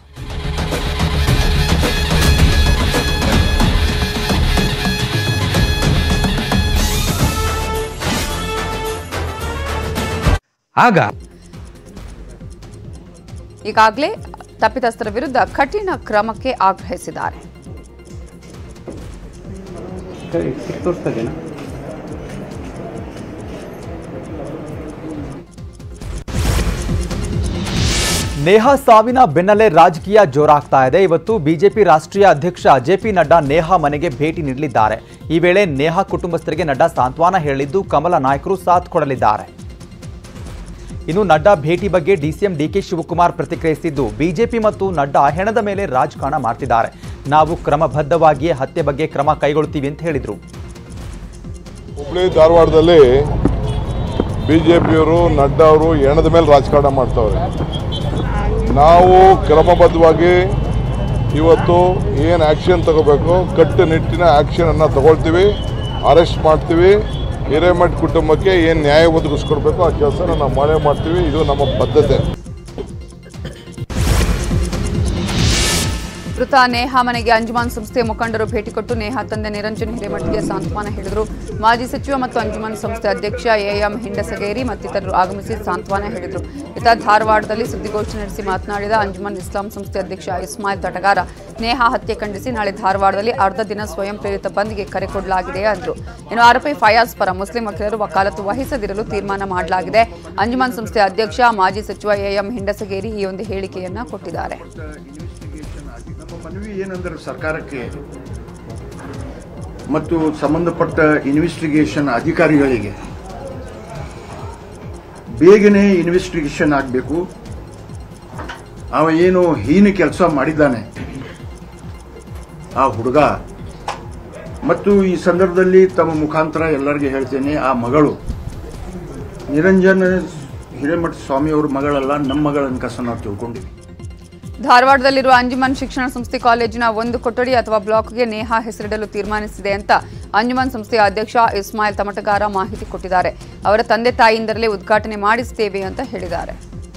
ಆಗ ಈಗಾಗಲೇ ತಪ್ಪಿತಸ್ಥರ ವಿರುದ್ಧ ಕಠಿಣ ಕ್ರಮಕ್ಕೆ ಆಗ್ರಹಿಸಿದ್ದಾರೆ ನೇಹಾ ಸಾವಿನ ಬೆನ್ನಲ್ಲೇ ರಾಜಕೀಯ ಜೋರಾಗ್ತಾ ಇದೆ ಇವತ್ತು ಬಿಜೆಪಿ ರಾಷ್ಟ್ರೀಯ ಅಧ್ಯಕ್ಷ ಜೆಪಿ ನಡ್ಡಾ ನೇಹಾ ಮನೆಗೆ ಭೇಟಿ ನೀಡಲಿದ್ದಾರೆ ಈ ವೇಳೆ ನೇಹಾ ಕುಟುಂಬಸ್ಥರಿಗೆ ನಡ್ಡಾ ಸಾಂತ್ವನ ಹೇಳಿದ್ದು ಕಮಲ ನಾಯಕರು ಸಾಥ್ ಕೊಡಲಿದ್ದಾರೆ ಇನ್ನು ನಡ್ಡಾ ಭೇಟಿ ಬಗ್ಗೆ ಡಿಸಿಎಂ ಡಿಕೆ ಶಿವಕುಮಾರ್ ಪ್ರತಿಕ್ರಿಯಿಸಿದ್ದು ಬಿಜೆಪಿ ಮತ್ತು ನಡ್ಡಾ ಹೆಣದ ಮೇಲೆ ರಾಜಕಾರಣ ಮಾಡ್ತಿದ್ದಾರೆ ನಾವು ಕ್ರಮಬದ್ಧವಾಗಿಯೇ ಹತ್ಯೆ ಬಗ್ಗೆ ಕ್ರಮ ಕೈಗೊಳ್ತೀವಿ ಅಂತ ಹೇಳಿದ್ರು ಹುಬ್ಳಿ ಧಾರವಾಡದಲ್ಲಿ ಬಿಜೆಪಿಯವರು ನಡ್ಡಾ ಅವರು ಎಣದ ಮೇಲೆ ರಾಜಕಾರಣ ಮಾಡ್ತಾವ್ರೆ ನಾವು ಕ್ರಮಬದ್ಧವಾಗಿ ಇವತ್ತು ಏನು ಆ್ಯಕ್ಷನ್ ತಗೋಬೇಕು ಕಟ್ಟುನಿಟ್ಟಿನ ಆ್ಯಕ್ಷನನ್ನು ತಗೊಳ್ತೀವಿ ಅರೆಸ್ಟ್ ಮಾಡ್ತೀವಿ ಹಿರೇಮಠ್ ಕುಟುಂಬಕ್ಕೆ ಏನು ನ್ಯಾಯ ಒದಗಿಸ್ಕೊಡ್ಬೇಕು ಆ ಕೆಲಸನ ನಾವು ಮಾಡೇ ಮಾಡ್ತೀವಿ ಇದು ನಮ್ಮ ಬದ್ಧತೆ ಮೃತ ನೇಹಾ ಮನೆಗೆ ಅಂಜುಮಾನ್ ಸಂಸ್ಥೆ ಮುಖಂಡರು ಭೇಟಿ ಕೊಟ್ಟು ನೇಹಾ ತಂದೆ ನಿರಂಜನ್ ಹಿರೇಮಠ್ಗೆ ಸಾಂತ್ವನ ಹೇಳಿದರು ಮಾಜಿ ಸಚಿವ ಮತ್ತು ಅಂಜುಮನ್ ಸಂಸ್ಥೆ ಅಧ್ಯಕ್ಷ ಎಎಂ ಹಿಂಡಸಗೇರಿ ಮತ್ತಿತರರು ಆಗಮಿಸಿ ಸಾಂತ್ವನ ಹೇಳಿದರು ಇತ ಧಾರವಾಡದಲ್ಲಿ ಸುದ್ದಿಗೋಷ್ಠಿ ನಡೆಸಿ ಮಾತನಾಡಿದ ಅಂಜುಮನ್ ಇಸ್ಲಾಂ ಸಂಸ್ಥೆ ಅಧ್ಯಕ್ಷ ಇಸ್ಮಾಯಿಲ್ ತಟಗಾರ ನೇಹಾ ಹತ್ಯೆ ಖಂಡಿಸಿ ನಾಳೆ ಧಾರವಾಡದಲ್ಲಿ ಅರ್ಧ ದಿನ ಸ್ವಯಂ ಪ್ರೇರಿತ ಬಂದ್ಗೆ ಕರೆ ಕೊಡಲಾಗಿದೆ ಎಂದರು ಇನ್ನು ಆರೋಪಿ ಫಯಾಜ್ ಪರ ಮುಸ್ಲಿಂ ವಕೀಲರು ವಕಾಲತ್ತು ವಹಿಸದಿರಲು ತೀರ್ಮಾನ ಮಾಡಲಾಗಿದೆ ಅಂಜುಮನ್ ಸಂಸ್ಥೆ ಅಧ್ಯಕ್ಷ ಮಾಜಿ ಸಚಿವ ಎಎಂ ಹಿಂಡಸಗೇರಿ ಈ ಒಂದು ಹೇಳಿಕೆಯನ್ನ ಕೊಟ್ಟಿದ್ದಾರೆ ನಮ್ಮ ಮನವಿ ಏನಂದ್ರೆ ಸರ್ಕಾರಕ್ಕೆ ಮತ್ತು ಸಂಬಂಧಪಟ್ಟ ಇನ್ವೆಸ್ಟಿಗೇಷನ್ ಅಧಿಕಾರಿಗಳಿಗೆ ಬೇಗನೆ ಇನ್ವೆಸ್ಟಿಗೇಷನ್ ಆಗಬೇಕು ಅವ ಏನು ಹೀನ ಕೆಲಸ ಮಾಡಿದ್ದಾನೆ ಆ ಹುಡುಗ ಮತ್ತು ಈ ಸಂದರ್ಭದಲ್ಲಿ ತಮ್ಮ ಮುಖಾಂತರ ಎಲ್ಲರಿಗೆ ಹೇಳ್ತೇನೆ ಆ ಮಗಳು ನಿರಂಜನ್ ಹಿರೇಮಠ ಸ್ವಾಮಿಯವ್ರ ಮಗಳಲ್ಲ ನಮ್ಮ ಮಗಳ ಅನ್ಕಸ ನಾವು ತಿಳ್ಕೊಂಡಿವಿ ಧಾರವಾಡದಲ್ಲಿರುವ ಅಂಜುಮನ್ ಶಿಕ್ಷಣ ಸಂಸ್ಥೆ ಕಾಲೇಜಿನ ಒಂದು ಕೊಠಡಿ ಅಥವಾ ಬ್ಲಾಕ್ಗೆ ನೇಹಾ ಹೆಸರಿಡಲು ತೀರ್ಮಾನಿಸಿದೆ ಅಂತ ಅಂಜುಮನ್ ಸಂಸ್ಥೆಯ ಅಧ್ಯಕ್ಷ ಇಸ್ಮಾಯಿಲ್ ತಮಟಗಾರ ಮಾಹಿತಿ ಕೊಟ್ಟಿದ್ದಾರೆ ಅವರ ತಂದೆ ತಾಯಿಯಿಂದಲೇ ಉದ್ಘಾಟನೆ ಮಾಡಿಸುತ್ತೇವೆ ಅಂತ ಹೇಳಿದ್ದಾರೆ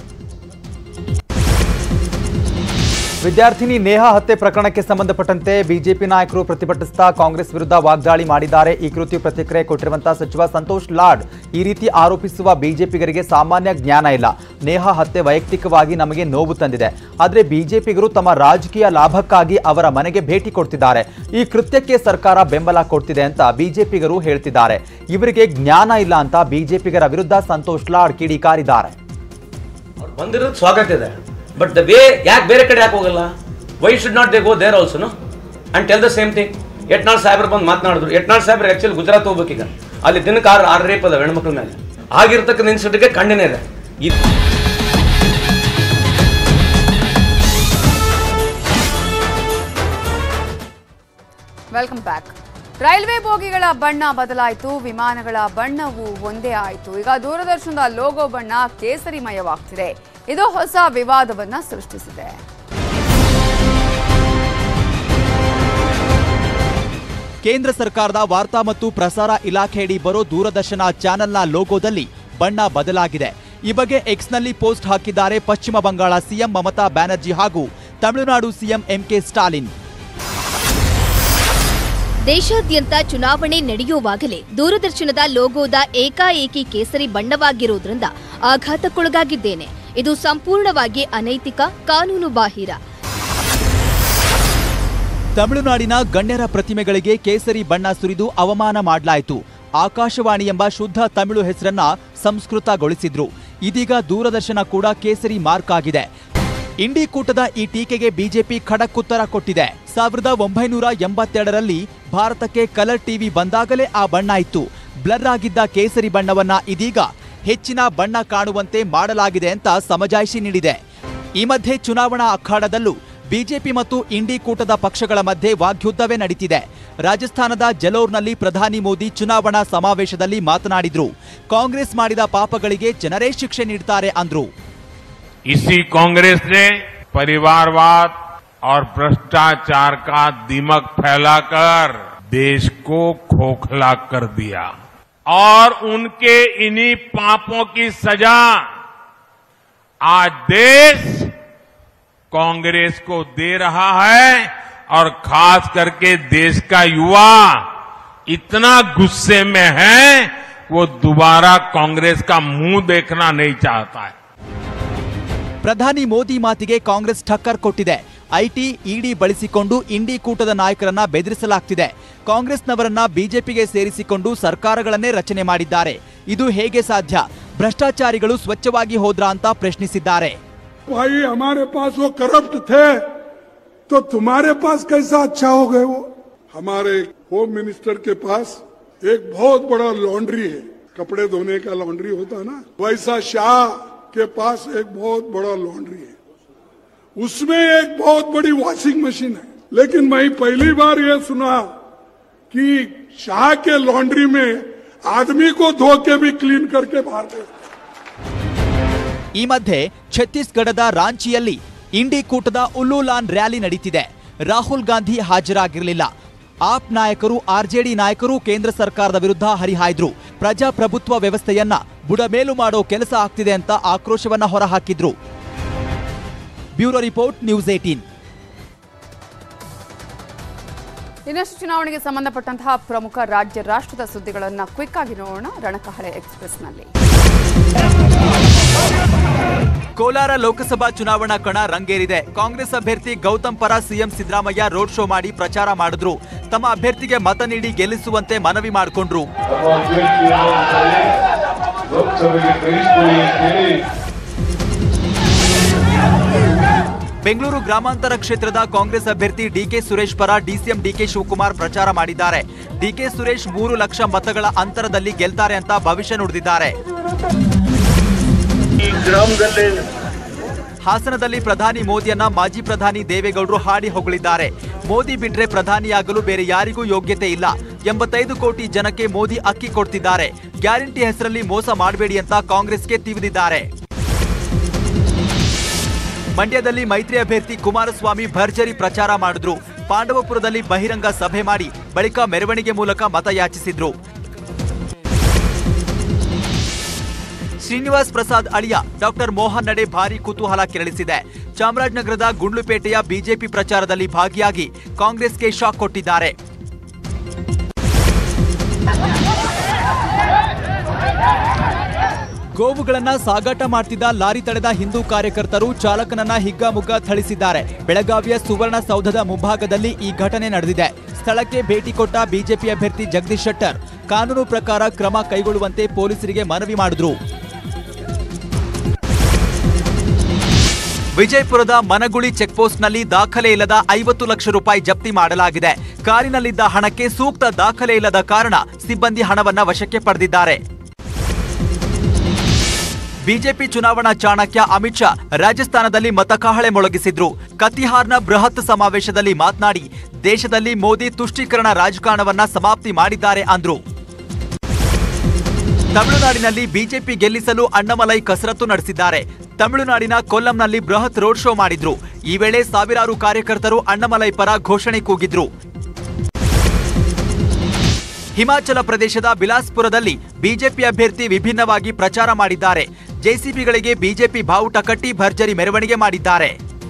ವಿದ್ಯಾರ್ಥಿನಿ ನೇಹಾ ಹತ್ಯೆ ಪ್ರಕರಣಕ್ಕೆ ಸಂಬಂಧಪಟ್ಟಂತೆ ಬಿಜೆಪಿ ನಾಯಕರು ಪ್ರತಿಭಟಿಸ್ತಾ ಕಾಂಗ್ರೆಸ್ ವಿರುದ್ಧ ವಾಗ್ದಾಳಿ ಮಾಡಿದ್ದಾರೆ ಈ ಕುರಿತು ಪ್ರತಿಕ್ರಿಯೆ ಕೊಟ್ಟಿರುವಂತಹ ಸಚಿವ ಸಂತೋಷ್ ಲಾಡ್ ಈ ರೀತಿ ಆರೋಪಿಸುವ ಬಿಜೆಪಿಗರಿಗೆ ಸಾಮಾನ್ಯ ಜ್ಞಾನ ಇಲ್ಲ ನೇಹಾ ಹತ್ಯೆ ವೈಯಕ್ತಿಕವಾಗಿ ನಮಗೆ ನೋವು ತಂದಿದೆ ಆದರೆ ಬಿಜೆಪಿಗರು ತಮ್ಮ ರಾಜಕೀಯ ಲಾಭಕ್ಕಾಗಿ ಅವರ ಮನೆಗೆ ಭೇಟಿ ಕೊಡ್ತಿದ್ದಾರೆ ಈ ಕೃತ್ಯಕ್ಕೆ ಸರ್ಕಾರ ಬೆಂಬಲ ಕೊಡ್ತಿದೆ ಅಂತ ಬಿಜೆಪಿಗರು ಹೇಳ್ತಿದ್ದಾರೆ ಇವರಿಗೆ ಜ್ಞಾನ ಇಲ್ಲ ಅಂತ ಬಿಜೆಪಿಗರ ವಿರುದ್ಧ ಸಂತೋಷ್ ಲಾಡ್ ಕಿಡಿಕಾರಿದ್ದಾರೆ ಬಂದಿರೋದು ಸ್ವಾಗತ ಇದೆ ಬಟ್ ದ ವೇ ಯಾಕೆ ಬೇರೆ ಕಡೆ ಯಾಕೆ ಹೋಗಲ್ಲ why should not they go there also and tell the same thing Yatnal ಸಾಹೇಬ್ರು ಬಂದು ಮಾತನಾಡಿದ್ರು ಯಟ್ನಾಳ್ ಸಾಹೇಬ್ರು ಆಕ್ಚುಲಿ ಗುಜರಾತ್ ಹೋಗ್ಬೇಕೀಗ ಅಲ್ಲಿ ದಿನಕ್ಕೆ ಆರು ಆರು ರೇಪ್ ಅದಾವೆ ಹೆಣ್ಮಕ್ಳ ಮೇಲೆ ಆಗಿರ್ತಕ್ಕಂಥ ಇನ್ಸಿಡೆಂಟ್ಗೆ ಖಂಡನೆ ಇದೆ ಇದು ವೆಲ್ಕಮ್ ಬ್ಯಾಕ್ ರೈಲ್ವೆ ಬೋಗಿಗಳ ಬಣ್ಣ ಬದಲಾಯಿತು ವಿಮಾನಗಳ ಬಣ್ಣವು ಒಂದೇ ಆಯಿತು ಈಗ ದೂರದರ್ಶನದ ಲೋಗೋ ಬಣ್ಣ ಕೇಸರಿಮಯವಾಗ್ತಿದೆ ಇದು ಹೊಸ ವಿವಾದವನ್ನ ಸೃಷ್ಟಿಸಿದೆ ಕೇಂದ್ರ ಸರ್ಕಾರದ ವಾರ್ತಾ ಮತ್ತು ಪ್ರಸಾರ ಇಲಾಖೆಯಡಿ ಬರೋ ದೂರದರ್ಶನ ಚಾನೆಲ್ನ ಲೋಗೋದಲ್ಲಿ ಬಣ್ಣ ಬದಲಾಗಿದೆ ಈ ಬಗ್ಗೆ ಎಕ್ಸ್ನಲ್ಲಿ ಪೋಸ್ಟ್ ಹಾಕಿದ್ದಾರೆ ಪಶ್ಚಿಮ ಬಂಗಾಳ ಸಿಎಂ ಮಮತಾ ಬ್ಯಾನರ್ಜಿ ಹಾಗೂ ತಮಿಳುನಾಡು ಸಿಎಂ ಎಂಕೆ ಸ್ಟಾಲಿನ್ ದೇಶಾದ್ಯಂತ ಚುನಾವಣೆ ನಡೆಯುವಾಗಲೇ ದೂರದರ್ಶನದ ಲೋಗೋದ ಏಕಾಏಕಿ ಕೇಸರಿ ಬಣ್ಣವಾಗಿರುವುದರಿಂದ ಆಘಾತಕ್ಕೊಳಗಾಗಿದ್ದೇನೆ ಇದು ಸಂಪೂರ್ಣವಾಗಿ ಅನೈತಿಕ ಕಾನೂನು ಬಾಹಿರ ತಮಿಳುನಾಡಿನ ಗಣ್ಯರ ಪ್ರತಿಮೆಗಳಿಗೆ ಕೇಸರಿ ಬಣ್ಣ ಸುರಿದು ಅವಮಾನ ಮಾಡಲಾಯಿತು ಆಕಾಶವಾಣಿ ಎಂಬ ಶುದ್ಧ ತಮಿಳು ಹೆಸರನ್ನ ಸಂಸ್ಕೃತಗೊಳಿಸಿದ್ರು ಇದೀಗ ದೂರದರ್ಶನ ಕೂಡ ಕೇಸರಿ ಮಾರ್ಕ್ ಆಗಿದೆ ಇಂಡಿ ಕೂಟದ ಈ ಟೀಕೆಗೆ ಬಿಜೆಪಿ ಖಡಕ್ ಉತ್ತರ ಕೊಟ್ಟಿದೆ ಸಾವಿರದ ಒಂಬೈನೂರ ಎಂಬತ್ತೆರಡರಲ್ಲಿ ಭಾರತಕ್ಕೆ ಕಲರ್ ಟಿವಿ ಬಂದಾಗಲೇ ಆ ಬಣ್ಣ ಇತ್ತು ಬ್ಲರ್ ಆಗಿದ್ದ ಕೇಸರಿ ಬಣ್ಣವನ್ನ ಇದೀಗ ಹೆಚ್ಚಿನ ಬಣ್ಣ ಕಾಣುವಂತೆ ಮಾಡಲಾಗಿದೆ ಅಂತ ಸಮಜಾಯಿಷಿ ನೀಡಿದೆ ಈ ಮಧ್ಯೆ ಚುನಾವಣಾ ಅಖಾಡದಲ್ಲೂ ಬಿಜೆಪಿ ಮತ್ತು ಇಂಡಿ ಕೂಟದ ಪಕ್ಷಗಳ ಮಧ್ಯೆ ವಾಗ್ಯುದ್ಧವೇ ನಡೀತಿದೆ ರಾಜಸ್ಥಾನದ ಜಲೋರ್ನಲ್ಲಿ ಪ್ರಧಾನಿ ಮೋದಿ ಚುನಾವಣಾ ಸಮಾವೇಶದಲ್ಲಿ ಮಾತನಾಡಿದ್ರು ಕಾಂಗ್ರೆಸ್ ಮಾಡಿದ ಪಾಪಗಳಿಗೆ ಜನರೇ ಶಿಕ್ಷೆ ನೀಡ್ತಾರೆ ಅಂದ್ರು इसी कांग्रेस ने परिवारवाद और भ्रष्टाचार का दिमक फैलाकर देश को खोखला कर दिया और उनके इन्हीं पापों की सजा आज देश कांग्रेस को दे रहा है और खास करके देश का युवा इतना गुस्से में है वो दोबारा कांग्रेस का मुंह देखना नहीं चाहता है ಪ್ರಧಾನಿ ಮೋದಿ ಮಾತಿಗೆ ಕಾಂಗ್ರೆಸ್ ಠಕ್ಕರ್ ಕೊಟ್ಟಿದೆ ಐಟಿ ಇಡಿ ಬಳಸಿಕೊಂಡು ಇಂಡಿ ಕೂಟದ ನಾಯಕರನ್ನ ಬೆದರಿಸಲಾಗ್ತಿದೆ ಕಾಂಗ್ರೆಸ್ನವರನ್ನ ಬಿಜೆಪಿಗೆ ಸೇರಿಸಿಕೊಂಡು ಸರ್ಕಾರಗಳನ್ನೇ ರಚನೆ ಮಾಡಿದ್ದಾರೆ ಇದು ಹೇಗೆ ಸಾಧ್ಯ ಭ್ರಷ್ಟಾಚಾರಿಗಳು ಸ್ವಚ್ಛವಾಗಿ ಹೋದ್ರಾ ಅಂತ ಪ್ರಶ್ನಿಸಿದ್ದಾರೆ भाई हमारे पास वो करप्ट थे तो तुम्हारे पास कैसा अच्छा हो गए वो हमारे होम मिनिस्टर के पास एक बहुत बड़ा लॉन्ड्री है कपड़े धोने का लॉन्ड्री होता है ना वैसा शाह के पास एक बहुत बड़ा लॉन्ड्री है उसमें एक बहुत बड़ी वॉशिंग मशीन है लेकिन मैं पहली बार ये सुना कि शाह के लॉन्ड्री में आदमी को धो के भी क्लीन करके बाहर दे ಈ ಮಧ್ಯೆ ಛತ್ತೀಸ್ಗಢದ ರಾಂಚಿಯಲ್ಲಿ ಇಂಡಿ ಕೂಟದ ಉಲ್ಲೂಲಾನ್ ರ್ಯಾಲಿ ನಡೀತಿದೆ ರಾಹುಲ್ ಗಾಂಧಿ ಹಾಜರಾಗಿರಲಿಲ್ಲ ಆಪ್ ನಾಯಕರು ಆರ್ಜೆಡಿ ನಾಯಕರು ಕೇಂದ್ರ ಸರ್ಕಾರದ ವಿರುದ್ಧ ಹರಿಹಾಯ್ದ್ರು ಪ್ರಜಾಪ್ರಭುತ್ವ ವ್ಯವಸ್ಥೆಯನ್ನ ಬುಡಮೇಲು ಮಾಡೋ ಕೆಲಸ ಆಗ್ತಿದೆ ಅಂತ ಆಕ್ರೋಶವನ್ನ ಹೊರಹಾಕಿದ್ರು ಬ್ಯೂರೋ ರಿಪೋರ್ಟ್ ನ್ಯೂಸ್ ಏಟೀನ್ ಇನ್ನಷ್ಟು ಚುನಾವಣೆಗೆ ಸಂಬಂಧಪಟ್ಟಂತಹ ಪ್ರಮುಖ ರಾಜ್ಯ ರಾಷ್ಟ್ರದ ಸುದ್ದಿಗಳನ್ನು ಕ್ವಿಕ್ ಆಗಿ ನೋಡೋಣ ರಣಕಹಳೆ ಎಕ್ಸ್ಪ್ರೆಸ್ನಲ್ಲಿ ಕೋಲಾರ ಲೋಕಸಭಾ ಚುನಾವಣಾ ಕಣ ರಂಗೇರಿದೆ ಕಾಂಗ್ರೆಸ್ ಅಭ್ಯರ್ಥಿ ಗೌತಮ್ ಪರ ಸಿಎಂ ಸಿದ್ದರಾಮಯ್ಯ ರೋಡ್ ಶೋ ಮಾಡಿ ಪ್ರಚಾರ ಮಾಡಿದ್ರು ತಮ್ಮ ಅಭ್ಯರ್ಥಿಗೆ ಮತ ನೀಡಿ ಗೆಲ್ಲಿಸುವಂತೆ ಮನವಿ ಮಾಡಿಕೊಂಡ್ರು ಬೆಂಗಳೂರು ಗ್ರಾಮಾಂತರ ಕ್ಷೇತ್ರದ ಕಾಂಗ್ರೆಸ್ ಅಭ್ಯರ್ಥಿ ಡಿಕೆ ಸುರೇಶ್ ಪರ ಡಿಸಿಎಂ ಡಿಕೆ ಶಿವಕುಮಾರ್ ಪ್ರಚಾರ ಮಾಡಿದ್ದಾರೆ ಡಿಕೆ ಸುರೇಶ್ ಮೂರು ಲಕ್ಷ ಮತಗಳ ಅಂತರದಲ್ಲಿ ಗೆಲ್ತಾರೆ ಅಂತ ಭವಿಷ್ಯ ನುಡಿದಿದ್ದಾರೆ ಹಾಸನದಲ್ಲಿ ಪ್ರಧಾನಿ ಮೋದಿಯನ್ನ ಮಾಜಿ ಪ್ರಧಾನಿ ದೇವೇಗೌಡರು ಹಾಡಿ ಹೊಗಳಿದ್ದಾರೆ ಮೋದಿ ಬಿಟ್ರೆ ಪ್ರಧಾನಿಯಾಗಲು ಬೇರೆ ಯಾರಿಗೂ ಯೋಗ್ಯತೆ ಇಲ್ಲ ಎಂಬತ್ತೈದು ಕೋಟಿ ಜನಕ್ಕೆ ಮೋದಿ ಅಕ್ಕಿ ಕೊಡ್ತಿದ್ದಾರೆ ಗ್ಯಾರಂಟಿ ಹೆಸರಲ್ಲಿ ಮೋಸ ಮಾಡಬೇಡಿ ಅಂತ ಕಾಂಗ್ರೆಸ್ಗೆ ತಿವಿದಿದ್ದಾರೆ ಮಂಡ್ಯದಲ್ಲಿ ಮೈತ್ರಿ ಅಭ್ಯರ್ಥಿ ಕುಮಾರಸ್ವಾಮಿ ಭರ್ಜರಿ ಪ್ರಚಾರ ಮಾಡಿದ್ರು ಪಾಂಡವಪುರದಲ್ಲಿ ಬಹಿರಂಗ ಸಭೆ ಮಾಡಿ ಬಳಿಕ ಮೆರವಣಿಗೆ ಮೂಲಕ ಮತಯಾಚಿಸಿದ್ರು ಶ್ರೀನಿವಾಸ್ ಪ್ರಸಾದ್ ಅಳಿಯ ಡಾಕ್ಟರ್ ಮೋಹನ್ ನಡೆ ಭಾರಿ ಕುತೂಹಲ ಕೆರಳಿಸಿದೆ ಚಾಮರಾಜನಗರದ ಗುಂಡ್ಲುಪೇಟೆಯ ಬಿಜೆಪಿ ಪ್ರಚಾರದಲ್ಲಿ ಭಾಗಿಯಾಗಿ ಕಾಂಗ್ರೆಸ್ಗೆ ಶಾಕ್ ಕೊಟ್ಟಿದ್ದಾರೆ ಗೋವುಗಳನ್ನ ಸಾಗಾಟ ಮಾಡ್ತಿದ್ದ ಲಾರಿ ತಡೆದ ಹಿಂದೂ ಕಾರ್ಯಕರ್ತರು ಚಾಲಕನನ್ನ ಹಿಗ್ಗಾಮುಗ್ಗಾ ಥಳಿಸಿದ್ದಾರೆ ಬೆಳಗಾವಿಯ ಸುವರ್ಣ ಸೌಧದ ಮುಂಭಾಗದಲ್ಲಿ ಈ ಘಟನೆ ನಡೆದಿದೆ ಸ್ಥಳಕ್ಕೆ ಭೇಟಿ ಕೊಟ್ಟ ಬಿಜೆಪಿ ಅಭ್ಯರ್ಥಿ ಜಗದೀಶ್ ಶೆಟ್ಟರ್ ಕಾನೂನು ಪ್ರಕಾರ ಕ್ರಮ ಕೈಗೊಳ್ಳುವಂತೆ ಪೊಲೀಸರಿಗೆ ಮನವಿ ಮಾಡಿದ್ರು ವಿಜಯಪುರದ ಮನಗುಳಿ ಚೆಕ್ಪೋಸ್ಟ್ನಲ್ಲಿ ದಾಖಲೆ ಇಲ್ಲದ ಐವತ್ತು ಲಕ್ಷ ರೂಪಾಯಿ ಜಪ್ತಿ ಮಾಡಲಾಗಿದೆ ಕಾರಿನಲ್ಲಿದ್ದ ಹಣಕ್ಕೆ ಸೂಕ್ತ ದಾಖಲೆ ಇಲ್ಲದ ಕಾರಣ ಸಿಬ್ಬಂದಿ ಹಣವನ್ನ ವಶಕ್ಕೆ ಪಡೆದಿದ್ದಾರೆ ಬಿಜೆಪಿ ಚುನಾವಣಾ ಚಾಣಕ್ಯ ಅಮಿತ್ ಶಾ ರಾಜಸ್ಥಾನದಲ್ಲಿ ಮತಕಾಹಳೆ ಮೊಳಗಿಸಿದ್ರು ಕತಿಹಾರ್ನ ಬೃಹತ್ ಸಮಾವೇಶದಲ್ಲಿ ಮಾತನಾಡಿ ದೇಶದಲ್ಲಿ ಮೋದಿ ತುಷ್ಟೀಕರಣ ರಾಜಕಾರಣವನ್ನ ಸಮಾಪ್ತಿ ಮಾಡಿದ್ದಾರೆ ಅಂದ್ರು ತಮಿಳುನಾಡಿನಲ್ಲಿ ಬಿಜೆಪಿ ಗೆಲ್ಲಿಸಲು ಅಣ್ಣಮಲೈ ಕಸರತ್ತು ನಡೆಸಿದ್ದಾರೆ ತಮಿಳುನಾಡಿನ ಕೊಲ್ಲಂನಲ್ಲಿ ಬೃಹತ್ ರೋಡ್ ಶೋ ಮಾಡಿದ್ರು ಈ ವೇಳೆ ಸಾವಿರಾರು ಕಾರ್ಯಕರ್ತರು ಅಣ್ಣಮಲೈ ಪರ ಘೋಷಣೆ ಕೂಗಿದ್ರು ಹಿಮಾಚಲ ಪ್ರದೇಶದ ಬಿಲಾಸ್ಪುರದಲ್ಲಿ ಬಿಜೆಪಿ ಅಭ್ಯರ್ಥಿ ವಿಭಿನ್ನವಾಗಿ ಪ್ರಚಾರ ಮಾಡಿದ್ದಾರೆ ಜೆಸಿಬಿಗಳಿಗೆ ಬಿಜೆಪಿ ಬಾವುಟ ಕಟ್ಟಿ ಭರ್ಜರಿ ಮೆರವಣಿಗೆ ಮಾಡಿದ್ದಾರೆ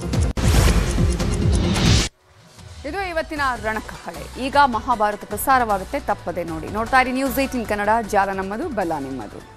ಇದು ಇವತ್ತಿನ ರಣಕಹಳೆ ಈಗ ಮಹಾಭಾರತ ಪ್ರಸಾರವಾಗುತ್ತೆ ತಪ್ಪದೆ ನೋಡಿ ನೋಡ್ತಾ ಇರಿ ನ್ಯೂಸ್ ಏಟಿನ್ ಕನ್ನಡ ಜಾಲ ನಮ್ಮದು ಬಲ ನಿಮ್ಮದು